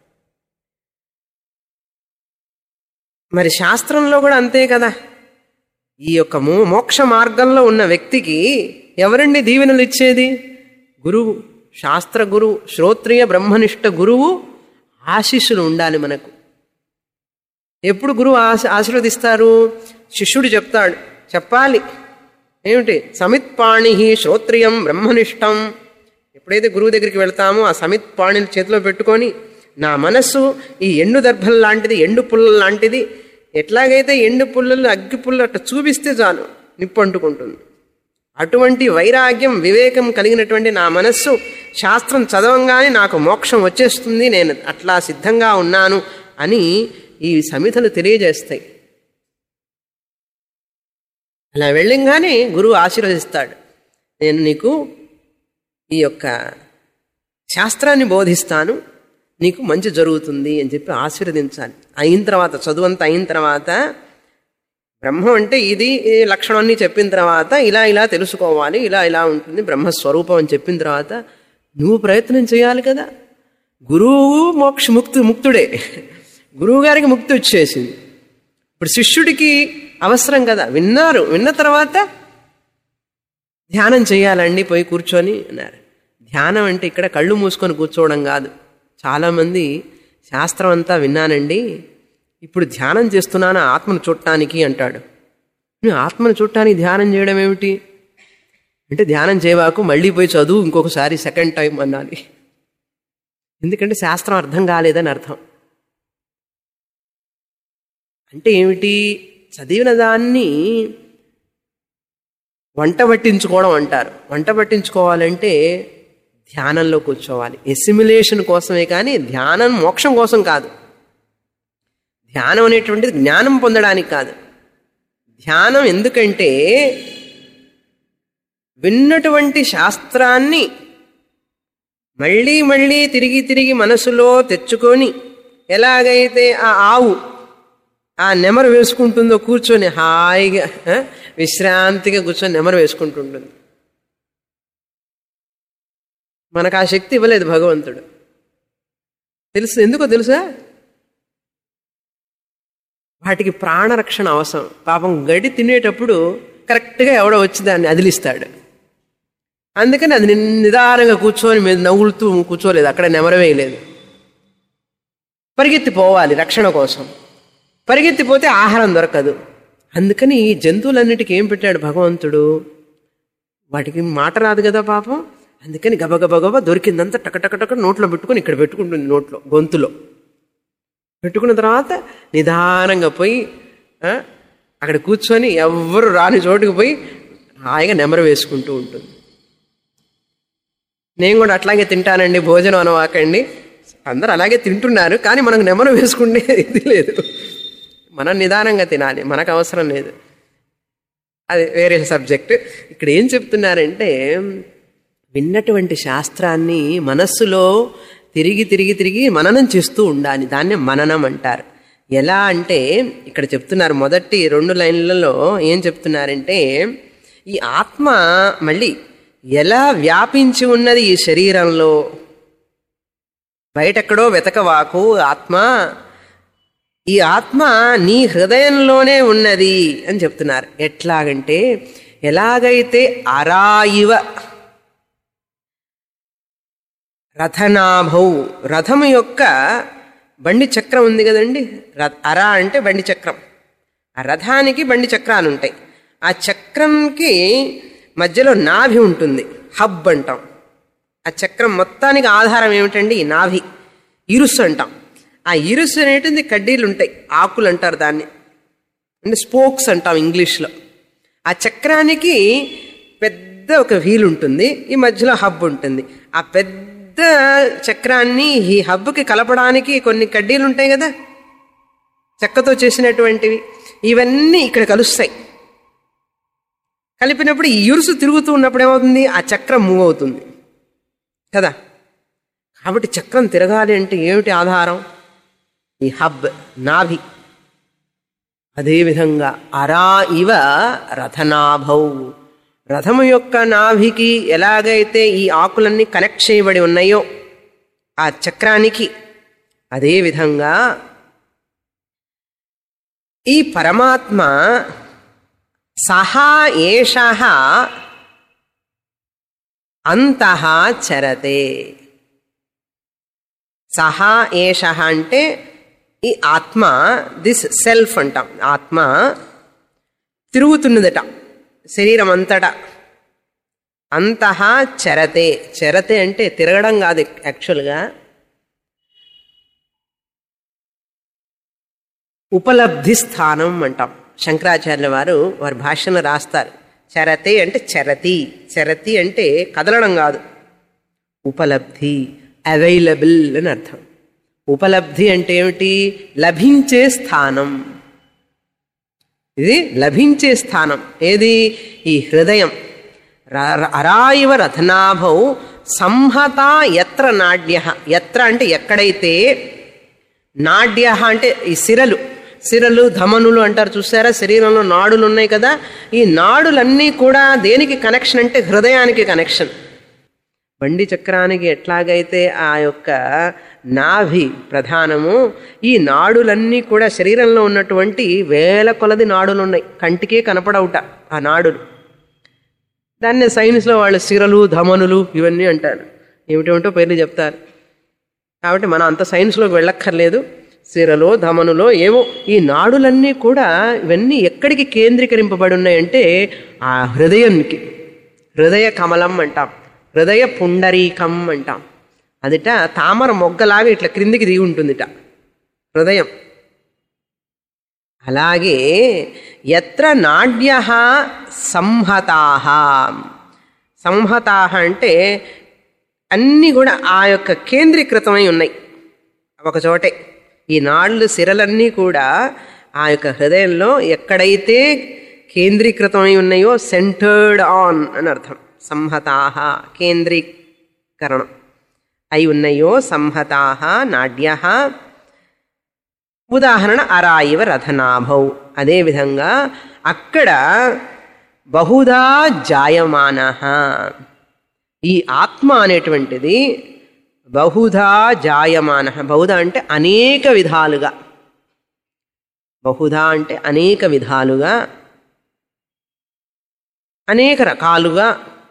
మరి శాస్త్రంలో కూడా అంతే కదా ఈ యొక్క మో- మోక్ష మార్గంలో ఉన్న వ్యక్తికి ఎవరండి దీవెనలు ఇచ్చేది గురువు శాస్త్ర గురువు శ్రోత్రియ బ్రహ్మనిష్ట గురువు ఆశీస్సులు ఉండాలి మనకు ఎప్పుడు గురువు ఆశ ఆశీర్వదిస్తారు శిష్యుడు చెప్తాడు చెప్పాలి ఏమిటి సమిత్పాణి శ్రోత్రియం బ్రహ్మనిష్టం ఎప్పుడైతే గురువు దగ్గరికి వెళ్తామో ఆ సమిత్ పాణిని చేతిలో పెట్టుకొని నా మనస్సు ఈ ఎండు దర్భం లాంటిది ఎండు పుల్ల లాంటిది ఎట్లాగైతే ఎండు పుల్లలు అగ్గి పుల్ల అట్లా చూపిస్తే చాలు నిప్పు అంటుకుంటుంది అటువంటి వైరాగ్యం వివేకం కలిగినటువంటి నా మనస్సు శాస్త్రం చదవంగానే నాకు మోక్షం వచ్చేస్తుంది నేను అట్లా సిద్ధంగా ఉన్నాను అని ఈ సమితలు తెలియజేస్తాయి అలా వెళ్ళంగానే గురువు ఆశీర్వదిస్తాడు నేను నీకు ఈ యొక్క శాస్త్రాన్ని బోధిస్తాను నీకు మంచి జరుగుతుంది అని చెప్పి ఆశీర్వదించాలి అయిన తర్వాత చదువంతా అయిన తర్వాత బ్రహ్మం అంటే ఇది ఈ లక్షణాన్ని చెప్పిన తర్వాత ఇలా ఇలా తెలుసుకోవాలి ఇలా ఇలా ఉంటుంది బ్రహ్మస్వరూపం అని చెప్పిన తర్వాత నువ్వు ప్రయత్నం చేయాలి కదా గురువు మోక్ష ముక్తు ముక్తుడే గురువు గారికి ముక్తి వచ్చేసింది ఇప్పుడు శిష్యుడికి అవసరం కదా విన్నారు విన్న తర్వాత ధ్యానం చేయాలండి పోయి కూర్చొని అన్నారు ధ్యానం అంటే ఇక్కడ కళ్ళు మూసుకొని కూర్చోవడం కాదు చాలామంది శాస్త్రం అంతా విన్నానండి ఇప్పుడు ధ్యానం చేస్తున్నాను ఆత్మను చూడటానికి అంటాడు నువ్వు ఆత్మను చూడటానికి ధ్యానం చేయడం ఏమిటి అంటే ధ్యానం చేయవాకు మళ్ళీ పోయి చదువు ఇంకొకసారి సెకండ్ టైం అన్నాలి ఎందుకంటే శాస్త్రం అర్థం కాలేదని అర్థం అంటే ఏమిటి చదివిన దాన్ని వంట పట్టించుకోవడం అంటారు వంట పట్టించుకోవాలంటే ధ్యానంలో కూర్చోవాలి ఎసిమిలేషన్ కోసమే కానీ ధ్యానం మోక్షం కోసం కాదు ధ్యానం అనేటువంటిది జ్ఞానం పొందడానికి కాదు ధ్యానం ఎందుకంటే విన్నటువంటి శాస్త్రాన్ని మళ్ళీ మళ్ళీ తిరిగి తిరిగి మనసులో తెచ్చుకొని ఎలాగైతే ఆ ఆవు ఆ నెమరు వేసుకుంటుందో కూర్చొని హాయిగా ఆ, విశ్రాంతిగా కూర్చొని నెమరు వేసుకుంటుంటుంది మనకు ఆ శక్తి ఇవ్వలేదు భగవంతుడు తెలుసు ఎందుకో తెలుసా వాటికి ప్రాణరక్షణ అవసరం పాపం గడి తినేటప్పుడు కరెక్ట్గా ఎవడో వచ్చి దాన్ని అదిలిస్తాడు అందుకని అది నిన్- నిదానంగా కూర్చొని మీద నవ్వులుతూ కూర్చోలేదు అక్కడ నెమరవేయలేదు పరిగెత్తి పోవాలి రక్షణ కోసం పరిగెత్తిపోతే ఆహారం దొరకదు అందుకని ఈ జంతువులన్నిటికీ ఏం పెట్టాడు భగవంతుడు వాటికి మాట రాదు కదా పాపం అందుకని గబగబగబ దొరికిందంతా టకటకటక నోట్లో పెట్టుకొని ఇక్కడ పెట్టుకుంటుంది నోట్లో గొంతులో పెట్టుకున్న తర్వాత నిదానంగా పోయి ఆ, అక్కడ కూర్చొని ఎవ్వరు రాని చోటుకు పోయి హాయిగా నెమరు వేసుకుంటూ ఉంటుంది నేను కూడా అట్లాగే తింటానండి భోజనం అనవాకండి అందరూ అలాగే తింటున్నారు కానీ మనకు నెమరు వేసుకుంటే ఇది లేదు మనం నిదానంగా తినాలి మనకు అవసరం లేదు అది వేరే సబ్జెక్ట్ ఇక్కడ ఏం చెప్తున్నారంటే విన్నటువంటి శాస్త్రాన్ని మనస్సులో తిరిగి తిరిగి తిరిగి మననం చేస్తూ ఉండాలి దాన్ని మననం అంటారు ఎలా అంటే ఇక్కడ చెప్తున్నారు మొదటి రెండు లైన్లలో ఏం చెప్తున్నారంటే ఈ ఆత్మ మళ్ళీ ఎలా వ్యాపించి ఉన్నది ఈ శరీరంలో బయటెక్కడో వెతకవాకు ఆత్మ ఈ ఆత్మ నీ హృదయంలోనే ఉన్నది అని చెప్తున్నారు ఎట్లాగంటే ఎలాగైతే అరాయివ రథనాభౌ రథము యొక్క బండి చక్రం ఉంది కదండి ర- అర అంటే బండి చక్రం ఆ రథానికి బండి చక్రాలు ఉంటాయి ఆ చక్రంకి మధ్యలో నాభి ఉంటుంది హబ్ అంటాం ఆ చక్రం మొత్తానికి ఆధారం ఏమిటండి ఈ నాభి ఇరుసు అంటాం ఆ ఇరుసు అనేటిది కడ్డీలు ఉంటాయి ఆకులు అంటారు దాన్ని అంటే స్పోక్స్ అంటాం ఇంగ్లీష్లో ఆ చక్రానికి పెద్ద ఒక వీల్ ఉంటుంది ఈ మధ్యలో హబ్ ఉంటుంది ఆ పెద్ద చక్రాన్ని ఈ హబ్కి కలపడానికి కొన్ని కడ్డీలు ఉంటాయి కదా చెక్కతో చేసినటువంటివి ఇవన్నీ ఇక్కడ కలుస్తాయి కలిపినప్పుడు ఈ ఇరుసు తిరుగుతూ ఉన్నప్పుడు ఏమవుతుంది ఆ చక్రం మూవ్ అవుతుంది కదా కాబట్టి చక్రం తిరగాలి అంటే ఏమిటి ఆధారం ఈ హబ్ నాభి అదేవిధంగా అరా ఇవ రథనాభౌ రథము యొక్క నాభికి ఎలాగైతే ఈ ఆకులన్నీ కనెక్ట్ చేయబడి ఉన్నాయో ఆ చక్రానికి అదేవిధంగా ఈ పరమాత్మ సహా ఏష అంతః చరతే సహా ఏష అంటే ఈ ఆత్మ దిస్ సెల్ఫ్ అంటాం ఆత్మ తిరుగుతున్నదట శరీరం అంతటా అంతః చరతే చరతే అంటే తిరగడం కాదు యాక్చువల్గా ఉపలబ్ధి స్థానం అంటాం శంకరాచార్యుల వారు వారి భాషను రాస్తారు చరతే అంటే చరతి చరతి అంటే కదలడం కాదు ఉపలబ్ధి అవైలబుల్ అని అర్థం ఉపలబ్ధి అంటే ఏమిటి లభించే స్థానం ఇది లభించే స్థానం ఏది ఈ హృదయం ర- అరాయివ రథనాభౌ సంహత ఎత్ర నాడ్య ఎత్ర అంటే ఎక్కడైతే నాడ్య అంటే ఈ సిరలు సిరలు ధమనులు అంటారు చూసారా శరీరంలో నాడులు ఉన్నాయి కదా ఈ నాడులన్నీ కూడా దేనికి కనెక్షన్ అంటే హృదయానికి కనెక్షన్ బండి చక్రానికి ఎట్లాగైతే ఆ యొక్క నాభి ప్రధానము ఈ నాడులన్నీ కూడా శరీరంలో ఉన్నటువంటి వేల కొలది నాడులు ఉన్నాయి కంటికే కనపడవుట ఆ నాడులు దాన్ని సైన్స్లో వాళ్ళు సిరలు ధమనులు ఇవన్నీ అంటారు ఏమిటేమిటో పేర్లు చెప్తారు కాబట్టి మనం అంత సైన్స్లోకి వెళ్ళక్కర్లేదు సిరలో ధమనులో ఏవో ఈ నాడులన్నీ కూడా ఇవన్నీ ఎక్కడికి కేంద్రీకరింపబడి ఉన్నాయంటే ఆ హృదయానికి హృదయ కమలం అంటాం హృదయ పుండరీకం అంటాం అదిట తామర మొగ్గలాగా ఇట్లా క్రిందికి దిగి ఉంటుందిట హృదయం అలాగే ఎత్ర నాడ్య సంహతాహ సంహతాహ అంటే అన్నీ కూడా ఆ యొక్క కేంద్రీకృతమై ఉన్నాయి ఒక చోటే ఈ నాళ్ళు సిరలన్నీ కూడా ఆ యొక్క హృదయంలో ఎక్కడైతే కేంద్రీకృతమై ఉన్నాయో సెంటర్డ్ ఆన్ అని అర్థం సంహతాహ కేంద్రీకరణం అయి ఉన్నాయో సంహతాహ నాడ్య ఉదాహరణ అరాయివ రథనాభౌ అదేవిధంగా అక్కడ బహుదా జాయమాన ఈ ఆత్మ అనేటువంటిది బహుధా జాయమాన బహుధా అంటే అనేక విధాలుగా బహుధా అంటే అనేక విధాలుగా అనేక రకాలుగా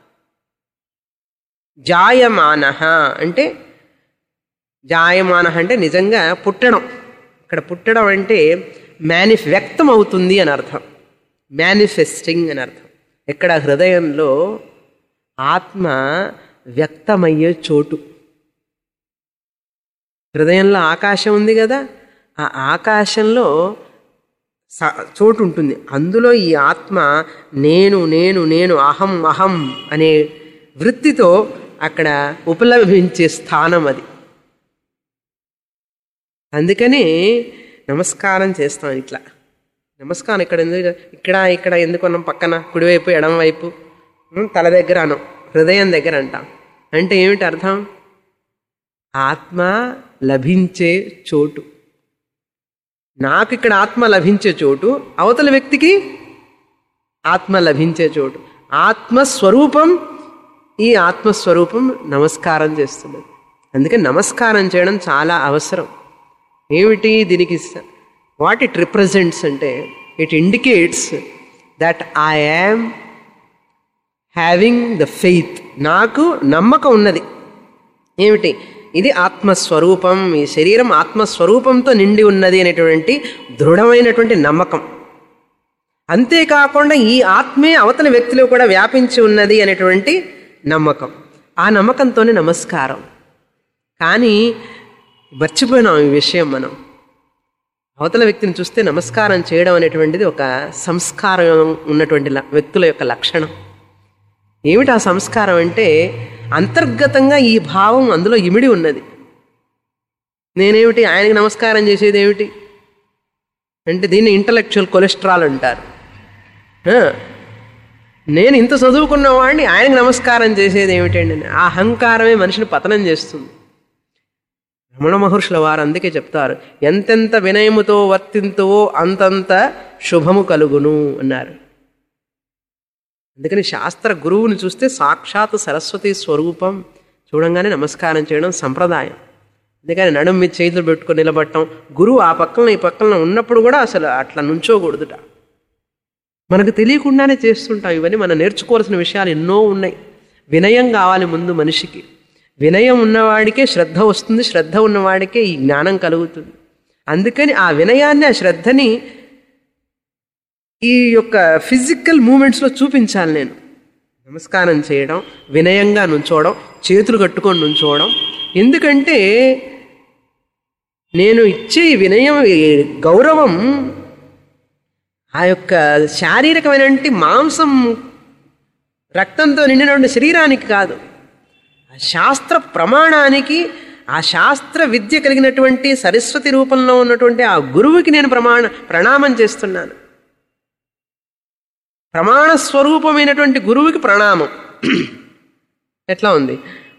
జాయమాన అంటే జాయమాన అంటే నిజంగా పుట్టడం ఇక్కడ పుట్టడం అంటే మేనిఫ్ వ్యక్తం అవుతుంది అని అర్థం మేనిఫెస్టింగ్ అని అర్థం ఇక్కడ హృదయంలో ఆత్మ వ్యక్తమయ్యే చోటు హృదయంలో ఆకాశం ఉంది కదా ఆ ఆకాశంలో స- చోటు ఉంటుంది అందులో ఈ ఆత్మ నేను నేను నేను అహం అహం అనే వృత్తితో అక్కడ ఉపలభించే స్థానం అది అందుకని నమస్కారం చేస్తాం ఇట్లా నమస్కారం ఇక్కడ ఎందుకు ఇక్కడ ఇక్కడ ఎందుకు అన్నాం పక్కన కుడివైపు ఎడమవైపు ఉం, తల దగ్గర అనం హృదయం దగ్గర అంటాం అంటే ఏమిటి అర్థం ఆత్మ లభించే చోటు నాకు ఇక్కడ ఆత్మ లభించే చోటు అవతల వ్యక్తికి ఆత్మ లభించే చోటు ఆత్మస్వరూపం ఈ ఆత్మస్వరూపం నమస్కారం చేస్తున్నది అందుకే నమస్కారం చేయడం చాలా అవసరం ఏమిటి దీనికి వాట్ ఇట్ రిప్రజెంట్స్ అంటే it indicates that I am having the faith నాకు నమ్మకం ఉన్నది ఏమిటి ఇది ఆత్మస్వరూపం ఈ శరీరం ఆత్మస్వరూపంతో నిండి ఉన్నది అనేటువంటి దృఢమైనటువంటి నమ్మకం అంతేకాకుండా ఈ ఆత్మే అవతల వ్యక్తిలో కూడా వ్యాపించి ఉన్నది అనేటువంటి నమ్మకం ఆ నమ్మకంతోనే నమస్కారం కానీ మర్చిపోయినాం ఈ విషయం మనం అవతల వ్యక్తిని చూస్తే నమస్కారం చేయడం అనేటువంటిది ఒక సంస్కారం ఉన్నటువంటి ల- వ్యక్తుల యొక్క లక్షణం ఏమిటి ఆ సంస్కారం అంటే అంతర్గతంగా ఈ భావం అందులో ఇమిడి ఉన్నది నేనేమిటి ఆయనకి నమస్కారం చేసేది ఏమిటి అంటే దీన్ని ఇంటలెక్చువల్ కొలెస్ట్రాల్ అంటారు ఆ, నేను ఇంత చదువుకున్న వాడిని ఆయనకి నమస్కారం చేసేది ఏమిటండి అని. ఆ అహంకారమే మనిషిని పతనం చేస్తుంది రమణ మహర్షుల వారు అందుకే చెప్తారు ఎంతెంత వినయముతో వర్తింతువో అంతంత శుభము కలుగును అన్నారు అందుకని శాస్త్ర గురువుని చూస్తే సాక్షాత్ సరస్వతి స్వరూపం చూడంగానే నమస్కారం చేయడం సంప్రదాయం అందుకని నడుము మీద చేతులు పెట్టుకొని నిలబడటం గురువు ఆ పక్కన ఈ పక్కన ఉన్నప్పుడు కూడా అసలు అట్లా నుంచోకూడదుట మనకు తెలియకుండానే చేస్తుంటాం ఇవన్నీ మనం నేర్చుకోవాల్సిన విషయాలు ఎన్నో ఉన్నాయి వినయం కావాలి ముందు మనిషికి వినయం ఉన్నవాడికే శ్రద్ధ వస్తుంది శ్రద్ధ ఉన్నవాడికే ఈ జ్ఞానం కలుగుతుంది అందుకని ఆ వినయాన్ని ఆ శ్రద్ధని ఈ యొక్క ఫిజికల్ మూమెంట్స్లో చూపించాలి నేను నమస్కారం చేయడం వినయంగా నుంచోవడం చేతులు కట్టుకొని నుంచోవడం ఎందుకంటే నేను ఇచ్చే ఈ వినయం ఈ గౌరవం ఆ యొక్క శారీరకమైనటువంటి మాంసం రక్తంతో నిండినటువంటి శరీరానికి కాదు ఆ శాస్త్ర ప్రమాణానికి ఆ శాస్త్ర విద్య కలిగినటువంటి సరస్వతి రూపంలో ఉన్నటువంటి ఆ గురువుకి నేను ప్రమాణ ప్రణామం చేస్తున్నాను ప్రమాణ స్వరూపమైనటువంటి గురువుకి ప్రణామం ఎట్లా ఉంది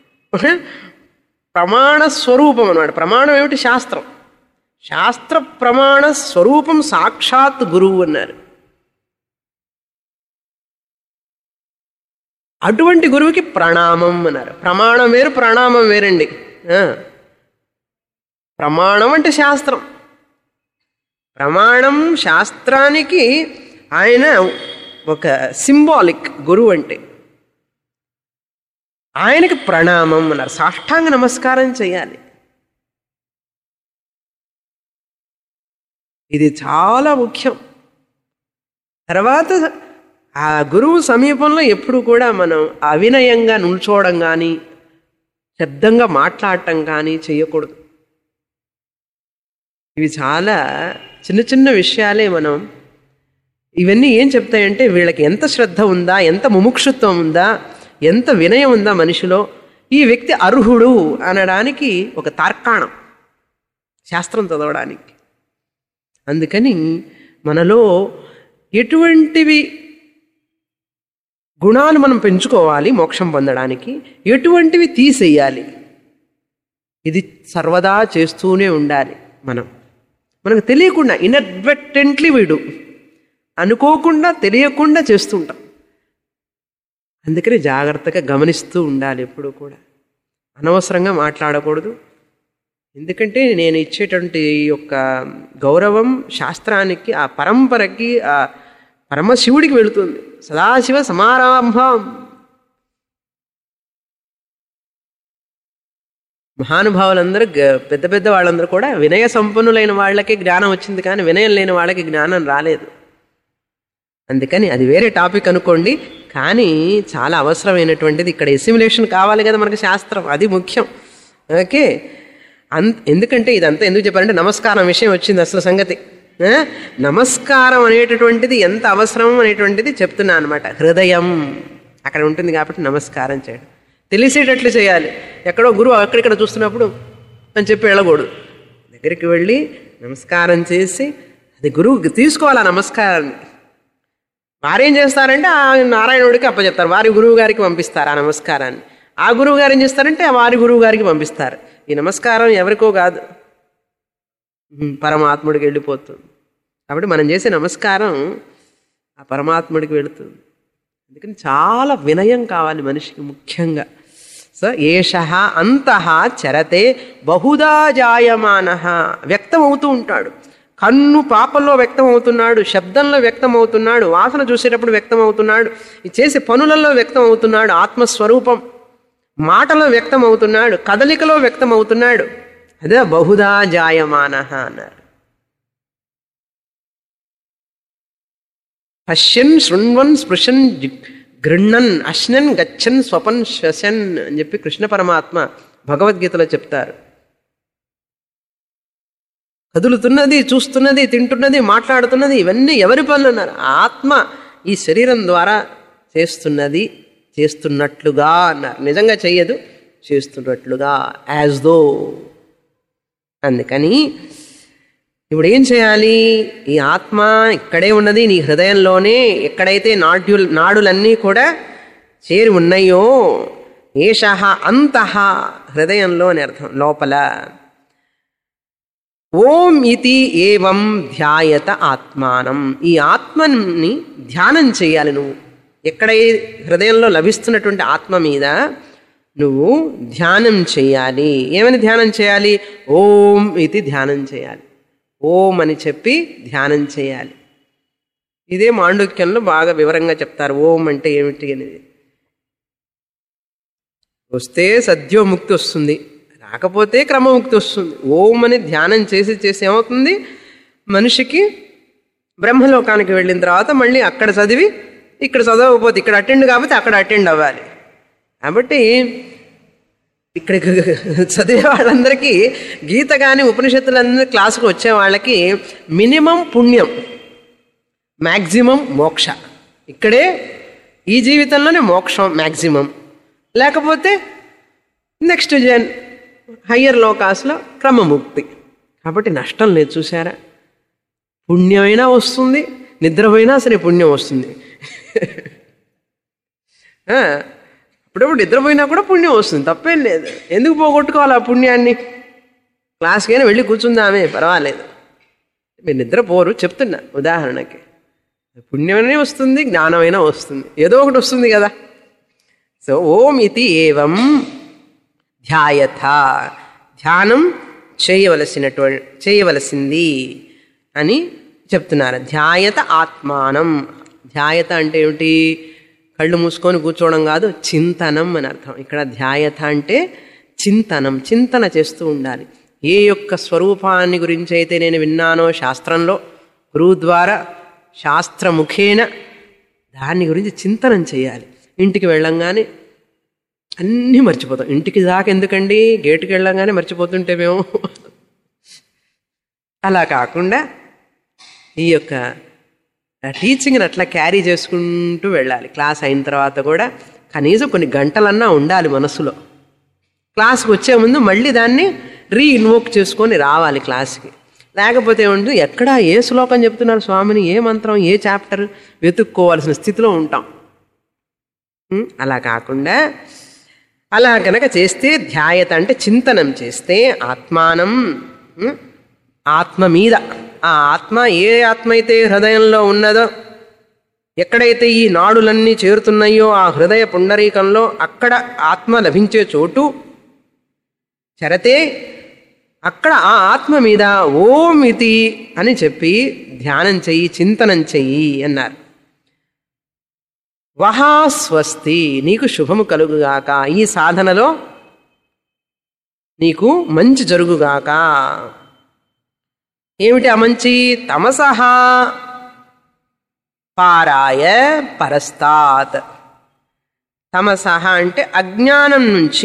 ప్రమాణ స్వరూపం అన్నమాట ప్రమాణం ఏమిటి శాస్త్రం శాస్త్ర ప్రమాణ స్వరూపం సాక్షాత్ గురువు అన్నారు అటువంటి గురువుకి ప్రణామం అన్నారు ప్రమాణం వేరు ప్రణామం వేరండి ఆ. ప్రమాణం అంటే శాస్త్రం ప్రమాణం శాస్త్రానికి ఆయన ఒక సింబాలిక్ గురువు అంటే ఆయనకి ప్రణామం అన్నారు సాష్టాంగ నమస్కారం చేయాలి ఇది చాలా ముఖ్యం తర్వాత ఆ గురువు సమీపంలో ఎప్పుడు కూడా మనం అవినయంగా నిల్చోవడం కానీ శబ్దంగా మాట్లాడటం కానీ చేయకూడదు ఇవి చాలా చిన్న చిన్న విషయాలే మనం ఇవన్నీ ఏం చెప్తాయంటే వీళ్ళకి ఎంత శ్రద్ధ ఉందా ఎంత ముముక్షుత్వం ఉందా ఎంత వినయం ఉందా మనిషిలో ఈ వ్యక్తి అర్హుడు అనడానికి ఒక తార్కాణం శాస్త్రం చదవడానికి అందుకని మనలో ఎటువంటివి గుణాలు మనం పెంచుకోవాలి మోక్షం పొందడానికి ఎటువంటివి తీసేయాలి ఇది సర్వదా చేస్తూనే ఉండాలి మనం మనకు తెలియకుండా ఇన్అడ్వర్టెంట్లీ వీడు అనుకోకుండా తెలియకుండా చేస్తుంటాం అందుకని జాగ్రత్తగా గమనిస్తూ ఉండాలి ఎప్పుడు కూడా అనవసరంగా మాట్లాడకూడదు ఎందుకంటే నేను ఇచ్చేటువంటి ఈ యొక్క గౌరవం శాస్త్రానికి ఆ పరంపరకి ఆ పరమశివుడికి వెళుతుంది సదాశివ సమారంభం మహానుభావులందరూ గ- పెద్ద పెద్ద వాళ్ళందరూ కూడా వినయ సంపన్నులైన వాళ్ళకే జ్ఞానం వచ్చింది కానీ వినయం లేని వాళ్ళకి జ్ఞానం రాలేదు అందుకని అది వేరే టాపిక్ అనుకోండి కానీ చాలా అవసరమైనటువంటిది ఇక్కడ ఎసిమ్యులేషన్ కావాలి కదా మనకి శాస్త్రం అది ముఖ్యం ఓకే అంత ఎందుకంటే ఇదంతా ఎందుకు చెప్పారంటే నమస్కారం విషయం వచ్చింది అసలు సంగతి ఆ? నమస్కారం అనేటటువంటిది ఎంత అవసరం అనేటువంటిది చెప్తున్నా అనమాట హృదయం అక్కడ ఉంటుంది కాబట్టి నమస్కారం చేయడం తెలిసేటట్లు చేయాలి ఎక్కడో గురువు అక్కడిక్కడ చూస్తున్నప్పుడు అని చెప్పి వెళ్ళకూడదు దగ్గరికి వెళ్ళి నమస్కారం చేసి అది గురువుకి తీసుకోవాలి ఆ నమస్కారాన్ని వారేం చేస్తారంటే ఆ నారాయణుడికి అప్పచెప్తారు వారి గురువు గారికి పంపిస్తారు ఆ నమస్కారాన్ని ఆ గురువు గారు ఏం చేస్తారంటే ఆ వారి గురువు గారికి పంపిస్తారు ఈ నమస్కారం ఎవరికో కాదు ఉమ్, పరమాత్ముడికి వెళ్ళిపోతుంది కాబట్టి మనం చేసే నమస్కారం ఆ పరమాత్ముడికి వెళుతుంది అందుకని చాలా వినయం కావాలి మనిషికి ముఖ్యంగా సో ఏష అంతః చరతే బహుదా జాయమాన వ్యక్తమవుతూ ఉంటాడు కన్ను పాపంలో వ్యక్తం అవుతున్నాడు శబ్దంలో వ్యక్తం అవుతున్నాడు వాసన చూసేటప్పుడు వ్యక్తం అవుతున్నాడు ఈ చేసే పనులలో వ్యక్తం అవుతున్నాడు ఆత్మస్వరూపం మాటలో వ్యక్తం అవుతున్నాడు కదలికలో వ్యక్తం అవుతున్నాడు అదే బహుదా జాయమాన అన్నారు పశ్యన్ శృణ్వన్ స్పృశన్ జి- గృహ్ణన్ అశ్నన్ గచ్చన్ స్వపన్ శ్వసన్ అని చెప్పి కృష్ణ పరమాత్మ భగవద్గీతలో చెప్తారు కదులుతున్నది చూస్తున్నది తింటున్నది మాట్లాడుతున్నది ఇవన్నీ ఎవరి పనులు అన్నారు ఆత్మ ఈ శరీరం ద్వారా చేస్తున్నది చేస్తున్నట్లుగా అన్నారు నిజంగా చెయ్యదు చేస్తున్నట్లుగా యాజ్ దో అందుకని ఇప్పుడు ఏం చేయాలి ఈ ఆత్మ ఇక్కడే ఉన్నది నీ హృదయంలోనే ఎక్కడైతే నాడ్యుల్ నాడులన్నీ కూడా చేరి ఉన్నాయో ఏష అంతః హృదయంలో అని అర్థం లోపల ఓం ఇది ఏవం ధ్యాయత ఆత్మానం ఈ ఆత్మని ధ్యానం చేయాలి నువ్వు ఎక్కడై హృదయంలో లభిస్తున్నటువంటి ఆత్మ మీద నువ్వు ధ్యానం చేయాలి ఏమని ధ్యానం చేయాలి ఓం ఇది ధ్యానం చేయాలి ఓం అని చెప్పి ధ్యానం చేయాలి ఇదే మాండుక్యంలో బాగా వివరంగా చెప్తారు ఓం అంటే ఏమిటి అనేది వస్తే సద్యోముక్తి వస్తుంది రాకపోతే క్రమముక్తి వస్తుంది ఓం అని ధ్యానం చేసి చేసి ఏమవుతుంది మనిషికి బ్రహ్మలోకానికి వెళ్ళిన తర్వాత మళ్ళీ అక్కడ చదివి ఇక్కడ చదవకపోతే ఇక్కడ అటెండ్ కాకపోతే అక్కడ అటెండ్ అవ్వాలి కాబట్టి ఇక్కడ చదివే వాళ్ళందరికీ గీత కానీ ఉపనిషత్తులందరూ క్లాసుకు వచ్చే వాళ్ళకి మినిమం పుణ్యం మ్యాక్సిమం మోక్ష ఇక్కడే ఈ జీవితంలోనే మోక్షం మ్యాక్సిమం లేకపోతే నెక్స్ట్ జన్ హయ్యర్ లోకాస్లో క్రమముక్తి కాబట్టి నష్టం లేదు చూసారా పుణ్యమైనా వస్తుంది నిద్రపోయినా సరే పుణ్యం వస్తుంది ఆ, అప్పుడప్పుడు నిద్రపోయినా కూడా పుణ్యం వస్తుంది తప్పేం లేదు ఎందుకు పోగొట్టుకోవాలి ఆ పుణ్యాన్ని క్లాస్కైనా వెళ్ళి కూర్చుందామే పర్వాలేదు మీరు నిద్రపోరు చెప్తున్నా ఉదాహరణకి పుణ్యమైనా వస్తుంది జ్ఞానమైనా వస్తుంది ఏదో ఒకటి వస్తుంది కదా సో ఓం ఇది ఏవం ధ్యాయథ ధ్యానం చేయవలసినటువంటి చేయవలసింది అని చెప్తున్నారు ధ్యాయత ఆత్మానం ధ్యాయత అంటే ఏమిటి కళ్ళు మూసుకొని కూర్చోవడం కాదు చింతనం అని అర్థం ఇక్కడ ధ్యాయత అంటే చింతనం చింతన చేస్తూ ఉండాలి ఏ యొక్క స్వరూపాన్ని గురించి అయితే నేను విన్నానో శాస్త్రంలో గురువు ద్వారా శాస్త్రముఖేన దాని గురించి చింతనం చేయాలి ఇంటికి వెళ్ళంగానే అన్నీ మర్చిపోతాం ఇంటికి దాకా ఎందుకండి గేటుకి వెళ్ళంగానే మర్చిపోతుంటే మేము అలా కాకుండా ఈ యొక్క టీచింగ్ని అట్లా క్యారీ చేసుకుంటూ వెళ్ళాలి క్లాస్ అయిన తర్వాత కూడా కనీసం కొన్ని గంటలన్నా ఉండాలి మనసులో క్లాస్కి వచ్చే ముందు మళ్ళీ దాన్ని రీఇన్వోక్ చేసుకొని రావాలి క్లాస్కి లేకపోతే ఏముంటుంది ఎక్కడ ఏ శ్లోకం చెప్తున్నారు స్వామిని ఏ మంత్రం ఏ చాప్టర్ వెతుక్కోవాల్సిన స్థితిలో ఉంటాం ఉం? అలా కాకుండా అలా కనుక చేస్తే ధ్యాయత అంటే చింతనం చేస్తే ఆత్మానం ఉం? ఆత్మ మీద ఆ ఆత్మ ఏ ఆత్మ అయితే హృదయంలో ఉన్నదో ఎక్కడైతే ఈ నాడులన్నీ చేరుతున్నాయో ఆ హృదయ పుండరీకంలో అక్కడ ఆత్మ లభించే చోటు చరతే అక్కడ ఆ ఆత్మ మీద ఓం ఇతి అని చెప్పి ధ్యానం చెయ్యి చింతనం చెయ్యి అన్నారు వహా స్వస్తి నీకు శుభము కలుగుగాక ఈ సాధనలో నీకు మంచి జరుగుగాక ఏమిటి ఆ మంచి తమసహ పారాయ పరస్తాత్ తమసహ అంటే అజ్ఞానం నుంచి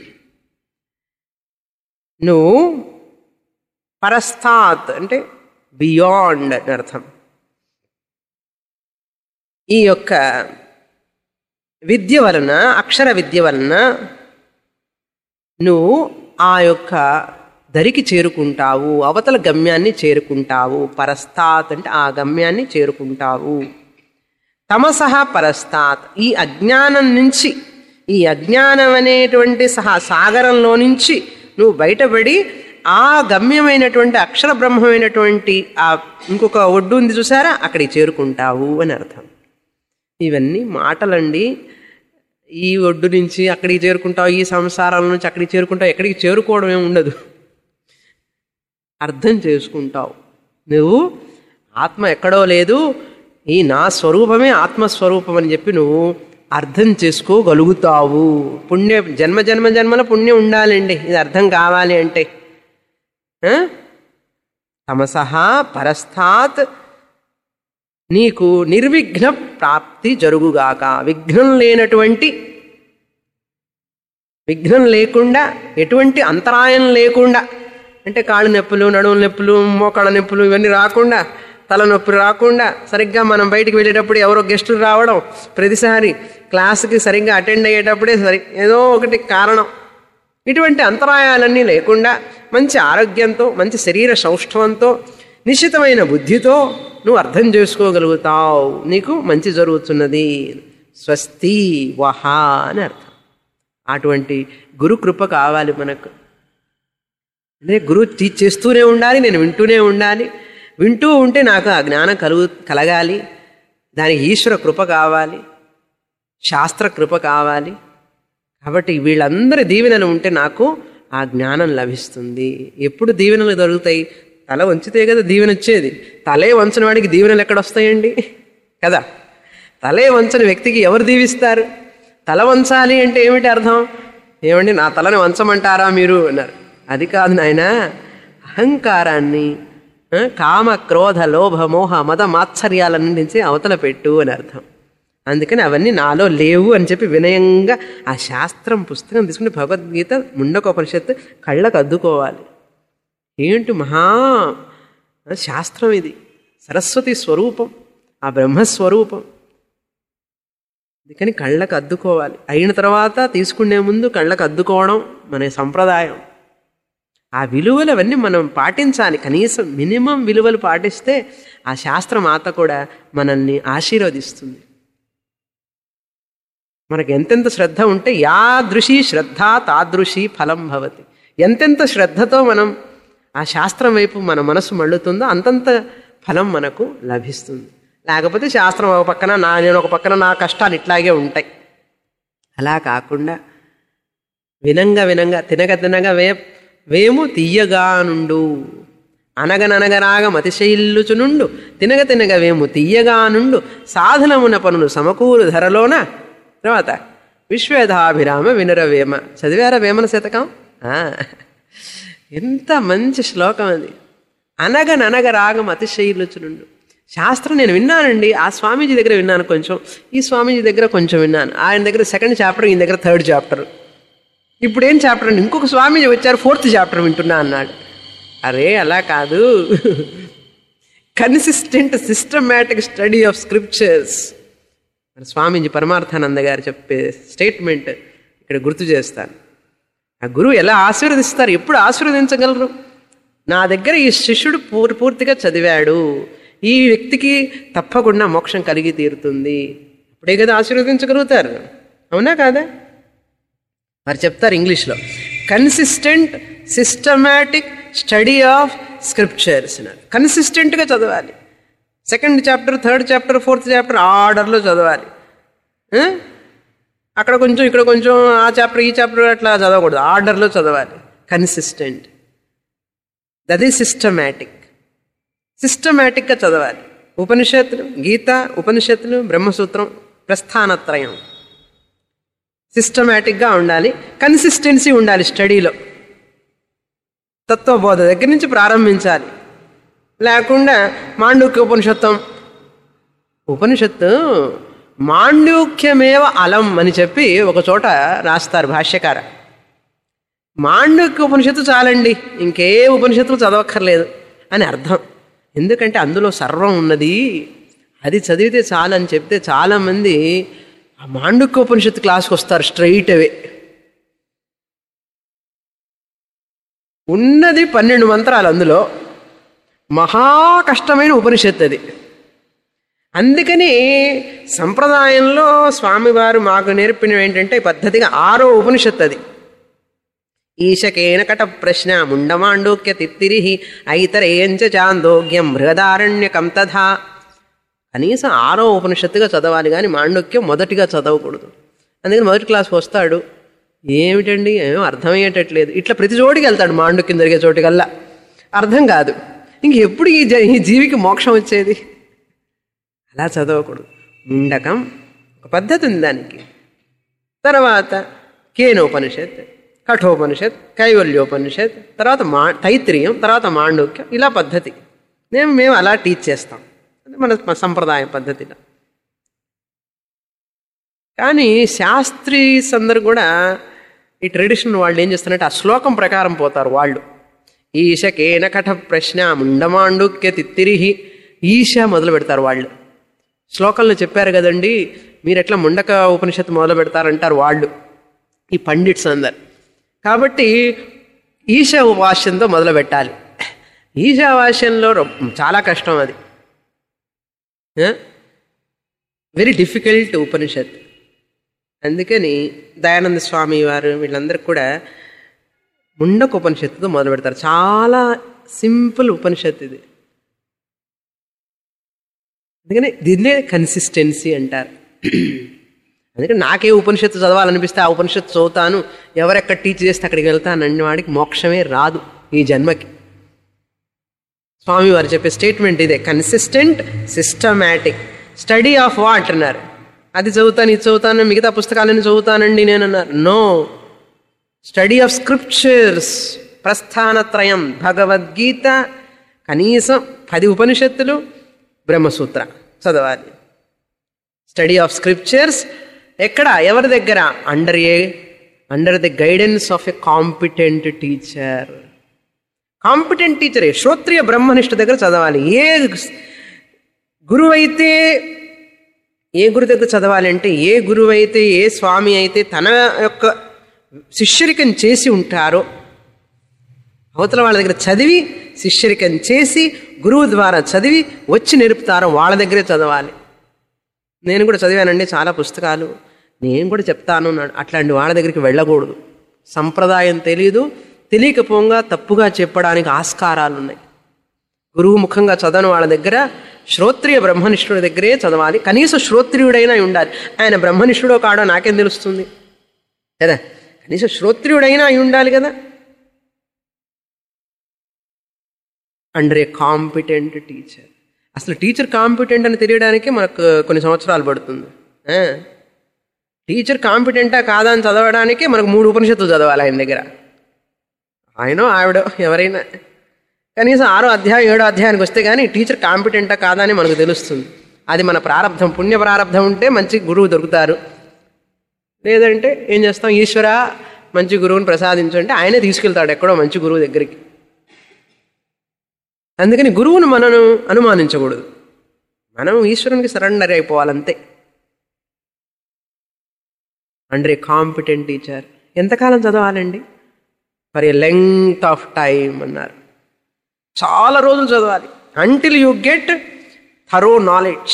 నువ్వు పరస్తాత్ అంటే బియాండ్ అని అర్థం ఈ యొక్క విద్య వలన అక్షర విద్య వలన నువ్వు ఆ యొక్క దరికి చేరుకుంటావు అవతల గమ్యాన్ని చేరుకుంటావు పరస్తాత్ అంటే ఆ గమ్యాన్ని చేరుకుంటావు తమసహ పరస్తాత్ ఈ అజ్ఞానం నుంచి ఈ అజ్ఞానం అనేటువంటి సహా సాగరంలో నుంచి నువ్వు బయటపడి ఆ గమ్యమైనటువంటి అక్షర బ్రహ్మమైనటువంటి ఆ ఇంకొక ఒడ్డు ఉంది చూసారా అక్కడికి చేరుకుంటావు అని అర్థం ఇవన్నీ మాటలండి ఈ ఒడ్డు నుంచి అక్కడికి చేరుకుంటావు ఈ సంసారాల నుంచి అక్కడికి చేరుకుంటావు ఎక్కడికి చేరుకోవడం ఏమి ఉండదు అర్థం చేసుకుంటావు నువ్వు ఆత్మ ఎక్కడో లేదు ఈ నా స్వరూపమే ఆత్మస్వరూపం అని చెప్పి నువ్వు అర్థం చేసుకోగలుగుతావు పుణ్య జన్మ జన్మ జన్మల పుణ్యం ఉండాలండి ఇది అర్థం కావాలి అంటే ఆ? తమసహ పరస్థాత్ నీకు నిర్విఘ్న ప్రాప్తి జరుగుగాక విఘ్నం లేనటువంటి విఘ్నం లేకుండా ఎటువంటి అంతరాయం లేకుండా అంటే కాళ్ళు నొప్పులు నడుము నొప్పులు మోకాళ్ళ నొప్పులు ఇవన్నీ రాకుండా తలనొప్పి రాకుండా సరిగ్గా మనం బయటికి వెళ్ళేటప్పుడు ఎవరో గెస్టులు రావడం ప్రతిసారి క్లాస్కి సరిగ్గా అటెండ్ అయ్యేటప్పుడే సరి ఏదో ఒకటి కారణం ఇటువంటి అంతరాయాలన్నీ లేకుండా మంచి ఆరోగ్యంతో మంచి శరీర సౌష్ఠవంతో నిశ్చితమైన బుద్ధితో నువ్వు అర్థం చేసుకోగలుగుతావు నీకు మంచి జరుగుతున్నది స్వస్తి వహా అని అర్థం అటువంటి గురు కృప కావాలి మనకు అంటే గురువు టీచ్ చేస్తూనే ఉండాలి నేను వింటూనే ఉండాలి వింటూ ఉంటే నాకు ఆ జ్ఞానం కలుగు కలగాలి దానికి ఈశ్వర కృప కావాలి శాస్త్ర కృప కావాలి కాబట్టి వీళ్ళందరి దీవెనలు ఉంటే నాకు ఆ జ్ఞానం లభిస్తుంది ఎప్పుడు దీవెనలు దొరుకుతాయి తల వంచితే కదా దీవెన వచ్చేది తలే వంచని వాడికి దీవెనలు ఎక్కడ వస్తాయండి కదా తలే వంచని వ్యక్తికి ఎవరు దీవిస్తారు తల వంచాలి అంటే ఏమిటి అర్థం ఏమండి నా తలని వంచమంటారా మీరు అన్నారు అది కాదు నాయన అహంకారాన్ని ఆ, కామ క్రోధ లోభ మోహ మద మాత్సర్యాలన్నించి అవతల పెట్టు అని అర్థం అందుకని అవన్నీ నాలో లేవు అని చెప్పి వినయంగా ఆ శాస్త్రం పుస్తకం తీసుకుని భగవద్గీత ముండకోపనిషత్తు కళ్ళకు అద్దుకోవాలి ఏంటి మహా శాస్త్రం ఇది సరస్వతి స్వరూపం ఆ బ్రహ్మస్వరూపం అందుకని కళ్ళకు అద్దుకోవాలి అయిన తర్వాత తీసుకునే ముందు కళ్ళకు అద్దుకోవడం మన సంప్రదాయం ఆ విలువలు అవన్నీ మనం పాటించాలి కనీసం మినిమం విలువలు పాటిస్తే ఆ శాస్త్ర మాత కూడా మనల్ని ఆశీర్వదిస్తుంది మనకు ఎంతెంత శ్రద్ధ ఉంటే యాదృశి శ్రద్ధ తాదృశి ఫలం భవతి ఎంతెంత శ్రద్ధతో మనం ఆ శాస్త్రం వైపు మన మనసు మళ్ళుతుందో అంతంత ఫలం మనకు లభిస్తుంది లేకపోతే శాస్త్రం ఒక పక్కన నా నేను ఒక పక్కన నా కష్టాలు ఇట్లాగే ఉంటాయి అలా కాకుండా వినంగా వినంగా తినగ తినగ వే వేము తీయగా నుండు అనగననగరాగ మతిశైల్లుచునుండు తినగ తినగ వేము తీయగా నుండు సాధనమున పనులు సమకూరు ధరలోన తర్వాత విశ్వేధాభిరామ వినరవేమ చదివారా వేమన శతకం ఆ, ఎంత మంచి శ్లోకం అది అనగననగ రాగం అతిశైలుచునుండు శాస్త్రం నేను విన్నానండి ఆ స్వామీజీ దగ్గర విన్నాను కొంచెం ఈ స్వామీజీ దగ్గర కొంచెం విన్నాను ఆయన దగ్గర సెకండ్ చాప్టర్ ఈయన దగ్గర థర్డ్ చాప్టర్ ఇప్పుడు ఏం చాప్టర్ అండి ఇంకొక స్వామీజీ వచ్చారు ఫోర్త్ చాప్టర్ వింటున్నా అన్నాడు అరే అలా కాదు consistent systematic study of scriptures మన స్వామీజీ పరమార్థానంద గారు చెప్పే స్టేట్మెంట్ ఇక్కడ గుర్తు చేస్తాను ఆ గురువు ఎలా ఆశీర్వదిస్తారు ఎప్పుడు ఆశీర్వదించగలరు నా దగ్గర ఈ శిష్యుడు పూర్ పూర్తిగా చదివాడు ఈ వ్యక్తికి తప్పకుండా మోక్షం కలిగి తీరుతుంది అప్పుడే కదా ఆశీర్వదించగలుగుతారు అవునా కాదా వారు చెప్తారు ఇంగ్లీష్లో consistent systematic study of scriptures కన్సిస్టెంట్గా చదవాలి second chapter third chapter fourth chapter ఆర్డర్లో చదవాలి ఆ? అక్కడ కొంచెం ఇక్కడ కొంచెం ఆ చాప్టర్ ఈ చాప్టర్ అట్లా చదవకూడదు ఆర్డర్లో చదవాలి కన్సిస్టెంట్ దట్ ఈస్ సిస్టమాటిక్ సిస్టమాటిక్గా చదవాలి ఉపనిషత్తులు గీత ఉపనిషత్తులు బ్రహ్మసూత్రం ప్రస్థానత్రయం సిస్టమాటిక్గా ఉండాలి కన్సిస్టెన్సీ ఉండాలి స్టడీలో తత్వబోధ దగ్గర నుంచి ప్రారంభించాలి లేకుండా మాండూక్య ఉపనిషత్తం ఉపనిషత్తు మాండూక్యమేవ అలం అని చెప్పి ఒక చోట రాస్తారు భాష్యకార మాండూక్య ఉపనిషత్తు చాలండి ఇంకే ఉపనిషత్తులు చదవక్కర్లేదు అని అర్థం ఎందుకంటే అందులో సర్వం ఉన్నది అది చదివితే చాలని చెప్తే చాలామంది ఆ మాండుక్య ఉపనిషత్తు క్లాస్కి వస్తారు స్ట్రైట్ అవే ఉన్నది పన్నెండు మంత్రాలు అందులో మహా కష్టమైన ఉపనిషత్తు అది అందుకని సంప్రదాయంలో స్వామివారు మాకు నేర్పినవి ఏంటంటే పద్ధతిగా ఆరో ఉపనిషత్తు అది ఈశకేన కట ప్రశ్న ముండమాండూక్య తిత్తిరి ఐతరేయంచ చాందోగ్యం బృహదారణ్యకం తథా కనీసం ఆరో ఉపనిషత్తుగా చదవాలి కానీ మాండూక్యం మొదటిగా చదవకూడదు అందుకని మొదటి క్లాస్కి వస్తాడు ఏమిటండి ఏమో అర్థమయ్యేటట్లేదు ఇట్లా ప్రతి చోటికి వెళ్తాడు మాండుక్యం జరిగే చోటికల్లా అర్థం కాదు ఇంక ఎప్పుడు ఈ జ- ఈ జీవికి మోక్షం వచ్చేది అలా చదవకూడదు ముండకం ఒక పద్ధతి ఉంది దానికి తర్వాత కేనోపనిషత్ కఠోపనిషత్ కైవల్యోపనిషత్ తర్వాత మా తైత్రీయం తర్వాత మాండూక్యం ఇలా పద్ధతి మేము మేము అలా టీచ్ చేస్తాం అది మన మన సంప్రదాయ పద్ధతిలో కానీ శాస్త్రీస్ అందరు కూడా ఈ ట్రెడిషన్ వాళ్ళు ఏం చేస్తారంటే ఆ శ్లోకం ప్రకారం పోతారు వాళ్ళు ఈశకేన కఠ ప్రశ్న ముండమాండుక్య తిత్తిరిహి ఈశ మొదలు పెడతారు వాళ్ళు శ్లోకంలో చెప్పారు కదండి మీరు ఎట్లా ముండక ఉపనిషత్తు మొదలు పెడతారంటారు వాళ్ళు ఈ పండిట్స్ అందరు కాబట్టి ఈశావాస్యంతో మొదలు పెట్టాలి ఈశావాస్యంలో రొ- చాలా కష్టం అది వెరీ డిఫికల్ట్ ఉపనిషత్ అందుకని దయానంద స్వామి వారు వీళ్ళందరూ కూడా ముండక ఉపనిషత్తుతో మొదలు పెడతారు చాలా సింపుల్ ఉపనిషత్తు ఇది అందుకని దీన్నే కన్సిస్టెన్సీ అంటారు అందుకని నాకే ఉపనిషత్తు చదవాలనిపిస్తే ఆ ఉపనిషత్తు చదువుతాను ఎవరెక్కడ టీచ్ చేస్తే అక్కడికి వెళ్తాను అన్న వాడికి మోక్షమే రాదు ఈ జన్మకి స్వామి వారు చెప్పే స్టేట్మెంట్ ఇదే consistent systematic study of what అన్నారు అది చదువుతాను ఇది చదువుతాను మిగతా పుస్తకాలను చదువుతానండి నేను అన్నారు నో స్టడీ ఆఫ్ స్క్రిప్చర్స్ ప్రస్థానత్రయం భగవద్గీత కనీసం పది ఉపనిషత్తులు బ్రహ్మసూత్ర చదవాలి స్టడీ ఆఫ్ స్క్రిప్చర్స్ ఎక్కడ ఎవరి దగ్గర under a under the guidance of a competent teacher competent టీచరే శ్రోత్రియ బ్రహ్మనిష్ట దగ్గర చదవాలి ఏ గురువు అయితే ఏ గురు దగ్గర చదవాలి అంటే ఏ గురువు అయితే ఏ స్వామి అయితే తన యొక్క శిష్యరికం చేసి ఉంటారో అవతల వాళ్ళ దగ్గర చదివి శిష్యరికం చేసి గురువు ద్వారా చదివి వచ్చి నేర్పుతారో వాళ్ళ దగ్గరే చదవాలి నేను కూడా చదివానండి చాలా పుస్తకాలు నేను కూడా చెప్తాను అన్నాడు అట్లాంటి వాళ్ళ దగ్గరికి వెళ్ళకూడదు సంప్రదాయం తెలియదు తెలియకపోగా తప్పుగా చెప్పడానికి ఆస్కారాలు ఉన్నాయి గురువు ముఖంగా చదవని వాళ్ళ దగ్గర శ్రోత్రియ బ్రహ్మనిష్ఠుడి దగ్గరే చదవాలి కనీసం శ్రోత్రియుడైనా ఉండాలి ఆయన బ్రహ్మనిష్ఠుడో కాడో నాకేం తెలుస్తుంది కదా కనీసం శ్రోత్రియుడైనా అయి ఉండాలి కదా అండర్ ఏ కాంపిటెంట్ టీచర్ అసలు టీచర్ కాంపిటెంట్ అని తెలియడానికి మనకు కొన్ని సంవత్సరాలు పడుతుంది ఆ? టీచర్ కాంపిటెంటా కాదా అని చదవడానికి మనకు మూడు ఉపనిషత్తులు చదవాలి ఆయన దగ్గర ఆయనో ఆవిడో ఎవరైనా కనీసం ఆరో అధ్యాయం ఏడో అధ్యాయానికి వస్తే కానీ టీచర్ కాంపిటెంటా కాదా అని మనకు తెలుస్తుంది అది మన ప్రారంధం పుణ్య ప్రారంధం ఉంటే మంచి గురువు దొరుకుతారు లేదంటే ఏం చేస్తాం ఈశ్వర మంచి గురువుని ప్రసాదించంటే ఆయనే తీసుకెళ్తాడు ఎక్కడో మంచి గురువు దగ్గరికి అందుకని గురువును మనను అనుమానించకూడదు మనం ఈశ్వరునికి సరెండర్ అయిపోవాలంతే అండర్ ఏ కాంపిటెంట్ టీచర్ ఎంతకాలం చదవాలండి for a length of time అన్నారు చాలా రోజులు చదవాలి until you get thorough knowledge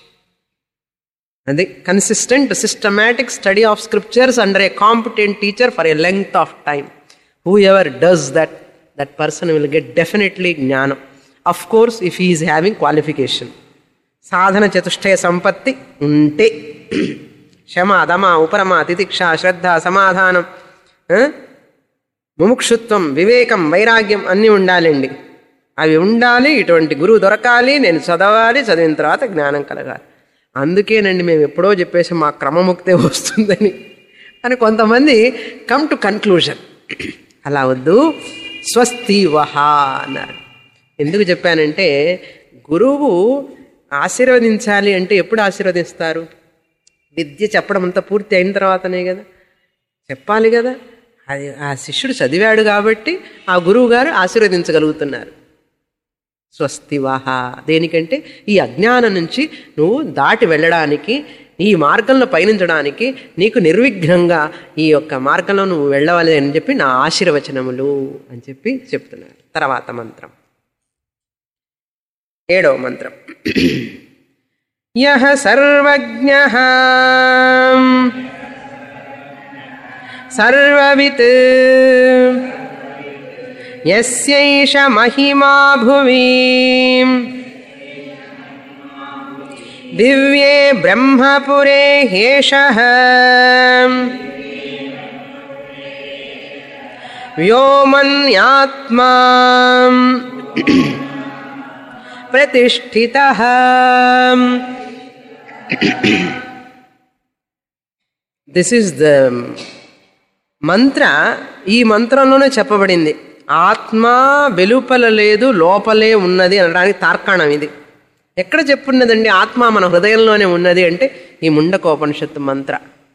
అది consistent systematic study of scriptures under a competent teacher for a length of time whoever does that that person will get definitely జ్ఞానం of course if is having qualification సాధన చతుష్టయ సంపత్తి ఉంటే క్షమ దమ ఉపరమ తితిక్ష శ్రద్ధ సమాధానం ఆ? ముముక్షుత్వం వివేకం వైరాగ్యం అన్నీ ఉండాలండి అవి ఉండాలి ఇటువంటి గురువు దొరకాలి నేను చదవాలి చదివిన తర్వాత జ్ఞానం కలగాలి అందుకేనండి మేము ఎప్పుడో చెప్పేసి మా క్రమముక్తే వస్తుందని అని కొంతమంది కమ్ టు కన్క్లూజన్ అలా వద్దు స్వస్తి వహ అన్నారు ఎందుకు చెప్పానంటే గురువు ఆశీర్వదించాలి అంటే ఎప్పుడు ఆశీర్వదిస్తారు విద్య చెప్పడం అంతా పూర్తి అయిన తర్వాతనే కదా చెప్పాలి కదా అది ఆ శిష్యుడు చదివాడు కాబట్టి ఆ గురువు గారు ఆశీర్వదించగలుగుతున్నారు స్వస్తివాహ దేనికంటే ఈ అజ్ఞానం నుంచి నువ్వు దాటి వెళ్ళడానికి ఈ మార్గంలో పయనించడానికి నీకు నిర్విఘ్నంగా ఈ యొక్క మార్గంలో నువ్వు వెళ్ళవాలి అని చెప్పి నా ఆశీర్వచనములు అని చెప్పి చెప్తున్నారు తర్వాత మంత్రం ఏడవ మంత్రం యహ సర్వజ్ఞ సర్వవిత్ యస్యైష మహిమా భువి దివ్యే బ్రహ్మపురే హేష వ్యోమన్యాత్మా ప్రతిష్ఠిత దిస్ ఈస్ ద మంత్ర ఈ మంత్రంలోనే చెప్పబడింది ఆత్మ వెలుపల లేదు లోపలే ఉన్నది అనడానికి తార్కాణం ఇది ఎక్కడ చెప్పున్నదండి ఆత్మ మన హృదయంలోనే ఉన్నది అంటే ఈ ముండకోపనిషత్తు మంత్ర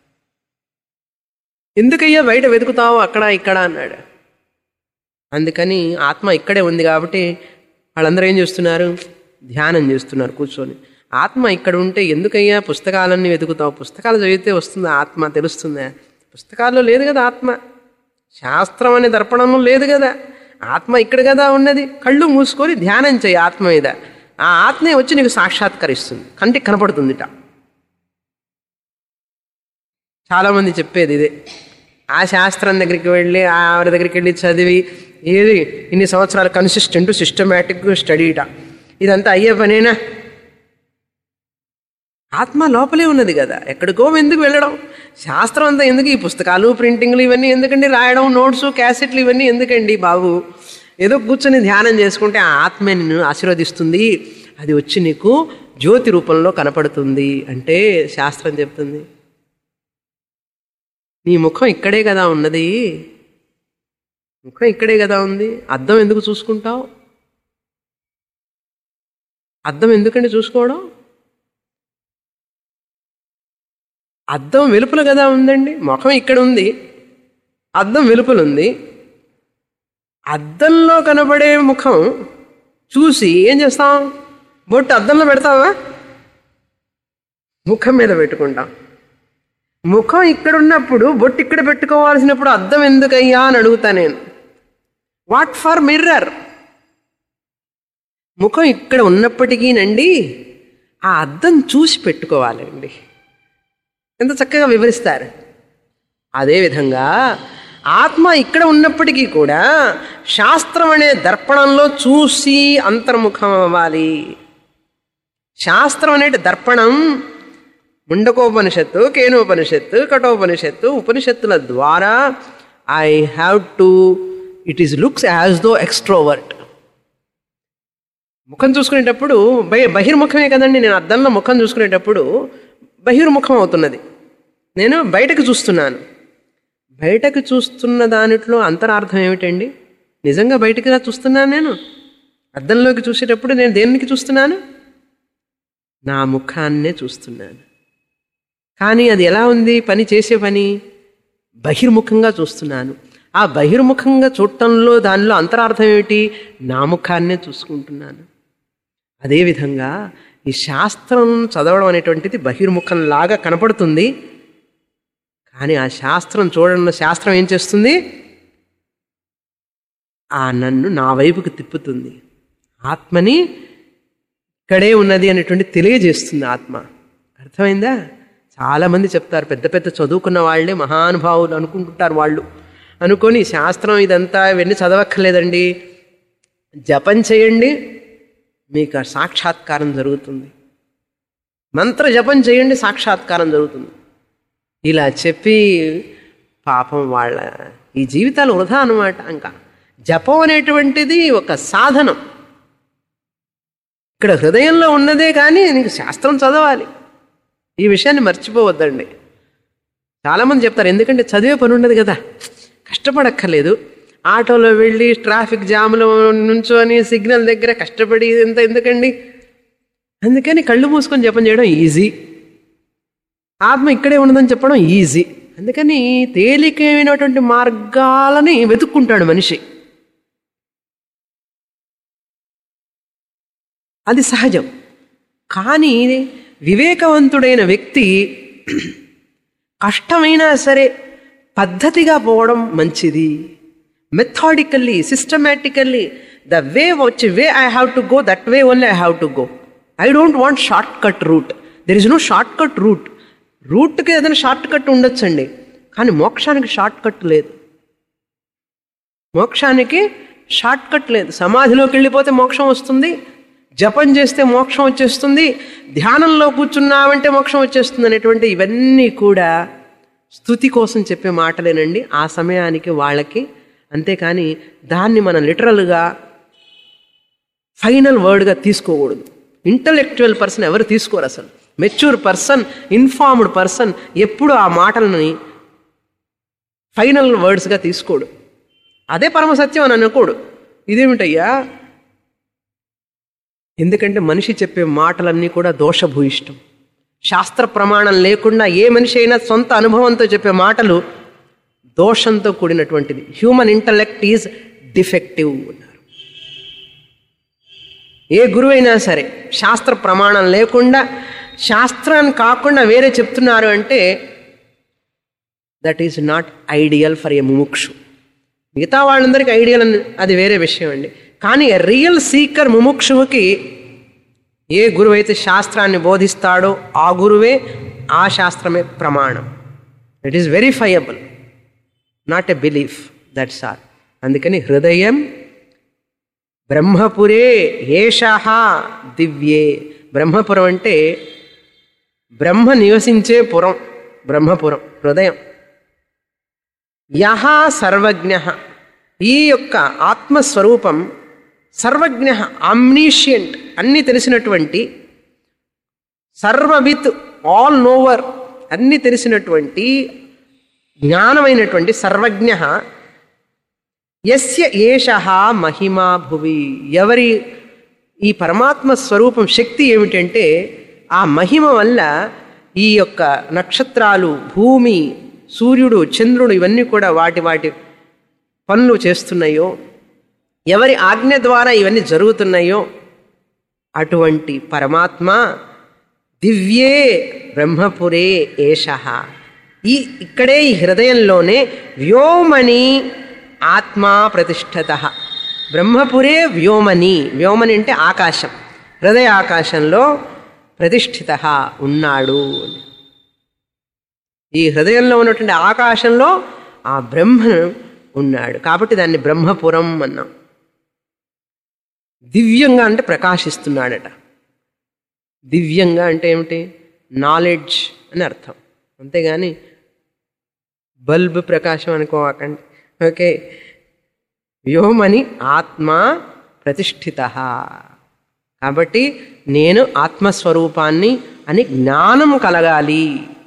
ఎందుకయ్యా బయట వెతుకుతావు అక్కడ ఇక్కడ అన్నాడు అందుకని ఆత్మ ఇక్కడే ఉంది కాబట్టి వాళ్ళందరూ ఏం చేస్తున్నారు ధ్యానం చేస్తున్నారు కూర్చొని ఆత్మ ఇక్కడ ఉంటే ఎందుకయ్యా పుస్తకాలన్నీ వెతుకుతావు పుస్తకాలు చదివితే వస్తుంది ఆత్మ తెలుస్తుందా పుస్తకాల్లో లేదు కదా ఆత్మ శాస్త్రం అనే దర్పణంలో లేదు కదా ఆత్మ ఇక్కడ కదా ఉన్నది కళ్ళు మూసుకొని ధ్యానం చేయి ఆత్మ మీద ఆ ఆత్మే వచ్చి నీకు సాక్షాత్కరిస్తుంది కంటికి కనపడుతుందిట చాలామంది చెప్పేది ఇదే ఆ శాస్త్రం దగ్గరికి వెళ్ళి ఆవిడ దగ్గరికి వెళ్ళి చదివి ఏది ఇన్ని సంవత్సరాలు కన్సిస్టెంట్ సిస్టమేటిక్ స్టడీట ఇదంతా అయ్యే పనేనా ఆత్మ లోపలే ఉన్నది కదా ఎక్కడికో ఎందుకు వెళ్ళడం శాస్త్రం అంతా ఎందుకు ఈ పుస్తకాలు ప్రింటింగ్లు ఇవన్నీ ఎందుకండి రాయడం నోట్స్ క్యాసెట్లు ఇవన్నీ ఎందుకండి బాబు ఏదో కూర్చొని ధ్యానం చేసుకుంటే ఆ ఆత్మే నిన్ను ఆశీర్వదిస్తుంది అది వచ్చి నీకు జ్యోతి రూపంలో కనపడుతుంది అంటే శాస్త్రం చెప్తుంది నీ ముఖం ఇక్కడే కదా ఉన్నది ముఖం ఇక్కడే కదా ఉంది అద్దం ఎందుకు చూసుకుంటావు అద్దం ఎందుకండి చూసుకోవడం అద్దం వెలుపల కదా ఉందండి ముఖం ఇక్కడ ఉంది అద్దం వెలుపల ఉంది అద్దంలో కనబడే ముఖం చూసి ఏం చేస్తాం బొట్టు అద్దంలో పెడతావా ముఖం మీద పెట్టుకుంటాం ముఖం ఇక్కడ ఉన్నప్పుడు బొట్టు ఇక్కడ పెట్టుకోవాల్సినప్పుడు అద్దం ఎందుకయ్యా అని అడుగుతా నేను వాట్ ఫర్ మిర్రర్ ముఖం ఇక్కడ ఉన్నప్పటికీనండి ఆ అద్దం చూసి పెట్టుకోవాలండి ఎంత చక్కగా వివరిస్తారు అదేవిధంగా ఆత్మ ఇక్కడ ఉన్నప్పటికీ కూడా శాస్త్రం అనే దర్పణంలో చూసి అంతర్ముఖం అవ్వాలి శాస్త్రం అనే దర్పణం ముండకోపనిషత్తు కేనోపనిషత్తు కఠోపనిషత్తు ఉపనిషత్తుల ద్వారా I have to it is looks as though extrovert ముఖం చూసుకునేటప్పుడు బహి బహిర్ముఖమే కదండి నేను అద్దంలో ముఖం చూసుకునేటప్పుడు బహిర్ముఖం అవుతున్నది నేను బయటకు చూస్తున్నాను బయటకు చూస్తున్న దానిట్లో అంతరార్థం ఏమిటండి నిజంగా బయటకు చూస్తున్నాను నేను అద్దంలోకి చూసేటప్పుడు నేను దేనికి చూస్తున్నాను నా ముఖాన్నే చూస్తున్నాను కానీ అది ఎలా ఉంది పని చేసే పని బహిర్ముఖంగా చూస్తున్నాను ఆ బహిర్ముఖంగా చూడటంలో దానిలో అంతరార్థం ఏమిటి నా ముఖాన్నే చూసుకుంటున్నాను అదేవిధంగా ఈ శాస్త్రం చదవడం అనేటువంటిది బహిర్ముఖంలాగా కనపడుతుంది కానీ ఆ శాస్త్రం చూడండి శాస్త్రం ఏం చేస్తుంది ఆ నన్ను నా వైపుకి తిప్పుతుంది ఆత్మని ఇక్కడే ఉన్నది అనేటువంటి తెలియజేస్తుంది ఆత్మ అర్థమైందా చాలామంది చెప్తారు పెద్ద పెద్ద చదువుకున్న వాళ్ళే మహానుభావులు అనుకుంటుంటారు వాళ్ళు అనుకొని శాస్త్రం ఇదంతా ఇవన్నీ చదవక్కర్లేదండి జపం చేయండి మీకు ఆ సాక్షాత్కారం జరుగుతుంది మంత్ర జపం చేయండి సాక్షాత్కారం జరుగుతుంది ఇలా చెప్పి పాపం వాళ్ళ ఈ జీవితాలు వృధా అనమాట ఇంకా జపం అనేటువంటిది ఒక సాధనం ఇక్కడ హృదయంలో ఉన్నదే కానీ నీకు శాస్త్రం చదవాలి ఈ విషయాన్ని మర్చిపోవద్దండి చాలామంది చెప్తారు ఎందుకంటే చదివే పని ఉండదు కదా కష్టపడక్కర్లేదు ఆటోలో వెళ్ళి ట్రాఫిక్ జామ్లో నుంచొని సిగ్నల్ దగ్గర కష్టపడి ఎంత ఎందుకండి అందుకని కళ్ళు మూసుకొని జపం చేయడం ఈజీ ఆత్మ ఇక్కడే ఉన్నదని చెప్పడం ఈజీ అందుకని తేలికైనటువంటి మార్గాలని వెతుక్కుంటాడు మనిషి అది సహజం కానీ వివేకవంతుడైన వ్యక్తి కష్టమైనా సరే పద్ధతిగా పోవడం మంచిది మెథాడికల్లీ సిస్టమేటికల్లీ ద వే వచ్చి way I have to go that way only I have to go I don't want short cut route there is no short cut route రూట్కి ఏదైనా షార్ట్ కట్ ఉండొచ్చండి కానీ మోక్షానికి షార్ట్ కట్ లేదు మోక్షానికి short cut లేదు సమాధిలోకి వెళ్ళిపోతే మోక్షం వస్తుంది జపం చేస్తే మోక్షం వచ్చేస్తుంది ధ్యానంలో కూర్చున్నామంటే మోక్షం వచ్చేస్తుంది అనేటువంటి ఇవన్నీ కూడా స్థుతి కోసం చెప్పే మాటలేనండి ఆ సమయానికి వాళ్ళకి అంతేకాని దాన్ని మనం లిటరల్గా ఫైనల్ వర్డ్గా తీసుకోకూడదు ఇంటలెక్చువల్ పర్సన్ ఎవరు తీసుకోరు అసలు మెచ్యూర్ పర్సన్ ఇన్ఫార్మ్డ్ పర్సన్ ఎప్పుడు ఆ మాటలని ఫైనల్ వర్డ్స్గా తీసుకోడు అదే పరమసత్యం అని అనుకోడు ఇదేమిటయ్యా ఎందుకంటే మనిషి చెప్పే మాటలన్నీ కూడా దోషభూయిష్టం శాస్త్ర ప్రమాణం లేకుండా ఏ మనిషి అయినా సొంత అనుభవంతో చెప్పే మాటలు దోషంతో కూడినటువంటిది హ్యూమన్ ఇంటలెక్ట్ ఈజ్ డిఫెక్టివ్ అన్నారు ఏ గురువైనా సరే శాస్త్ర ప్రమాణం లేకుండా శాస్త్రాన్ని కాకుండా వేరే చెప్తున్నారు అంటే that is not ideal for a ముముక్షు మిగతా వాళ్ళందరికీ ఐడియల్ అని అది వేరే విషయం అండి కానీ రియల్ సీకర్ ముముక్షువుకి ఏ గురువు అయితే శాస్త్రాన్ని బోధిస్తాడో ఆ గురువే ఆ శాస్త్రమే ప్రమాణం it is verifiable not a belief that's all అందుకని హృదయం బ్రహ్మపురే ఏష దివ్యే బ్రహ్మపురం అంటే బ్రహ్మ నివసించే పురం బ్రహ్మపురం హృదయం యహ సర్వజ్ఞ ఈ యొక్క ఆత్మస్వరూపం సర్వజ్ఞ ఆమ్నీషియంట్ అన్నీ తెలిసినటువంటి సర్వవిత్ ఆల్ నోవర్ అన్నీ తెలిసినటువంటి జ్ఞానమైనటువంటి సర్వజ్ఞ ఎస్య ఏష మహిమా భువి ఎవరి ఈ పరమాత్మ స్వరూపం శక్తి ఏమిటంటే ఆ మహిమ వల్ల ఈ యొక్క నక్షత్రాలు భూమి సూర్యుడు చంద్రుడు ఇవన్నీ కూడా వాటి వాటి పనులు చేస్తున్నాయో ఎవరి ఆజ్ఞ ద్వారా ఇవన్నీ జరుగుతున్నాయో అటువంటి పరమాత్మ దివ్యే బ్రహ్మపురే ఏష ఈ ఇక్కడే ఈ హృదయంలోనే వ్యోమని ఆత్మా ప్రతిష్ఠత బ్రహ్మపురే వ్యోమని వ్యోమని అంటే ఆకాశం హృదయ ఆకాశంలో ప్రతిష్ఠిత ఉన్నాడు ఈ హృదయంలో ఉన్నటువంటి ఆకాశంలో ఆ బ్రహ్మ ఉన్నాడు కాబట్టి దాన్ని బ్రహ్మపురం అన్నాం దివ్యంగా అంటే ప్రకాశిస్తున్నాడట దివ్యంగా అంటే ఏమిటి నాలెడ్జ్ అని అర్థం అంతేగాని బల్బ్ ప్రకాశం అనుకోకండి ఓకే వ్యోమని ఆత్మ ప్రతిష్ఠిత కాబట్టి నేను ఆత్మస్వరూపాన్ని అని జ్ఞానం కలగాలి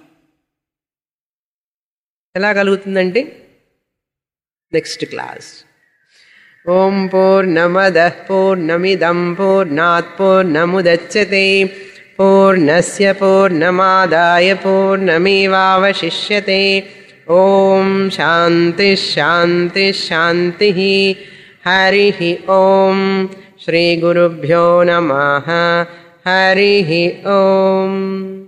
ఎలా కలుగుతుందండి నెక్స్ట్ క్లాస్ ఓం పూర్ణమద పూర్ణమిదం పూర్ణాత్ పూర్ణముదచ్చతే పూర్ణస్య పూర్ణమాదాయ పూర్ణమేవావశిష్యతే ఓం శాంతి శాంతి శాంతి హరి ఓం శ్రీ గురుభ్యో నమ హరి ఓం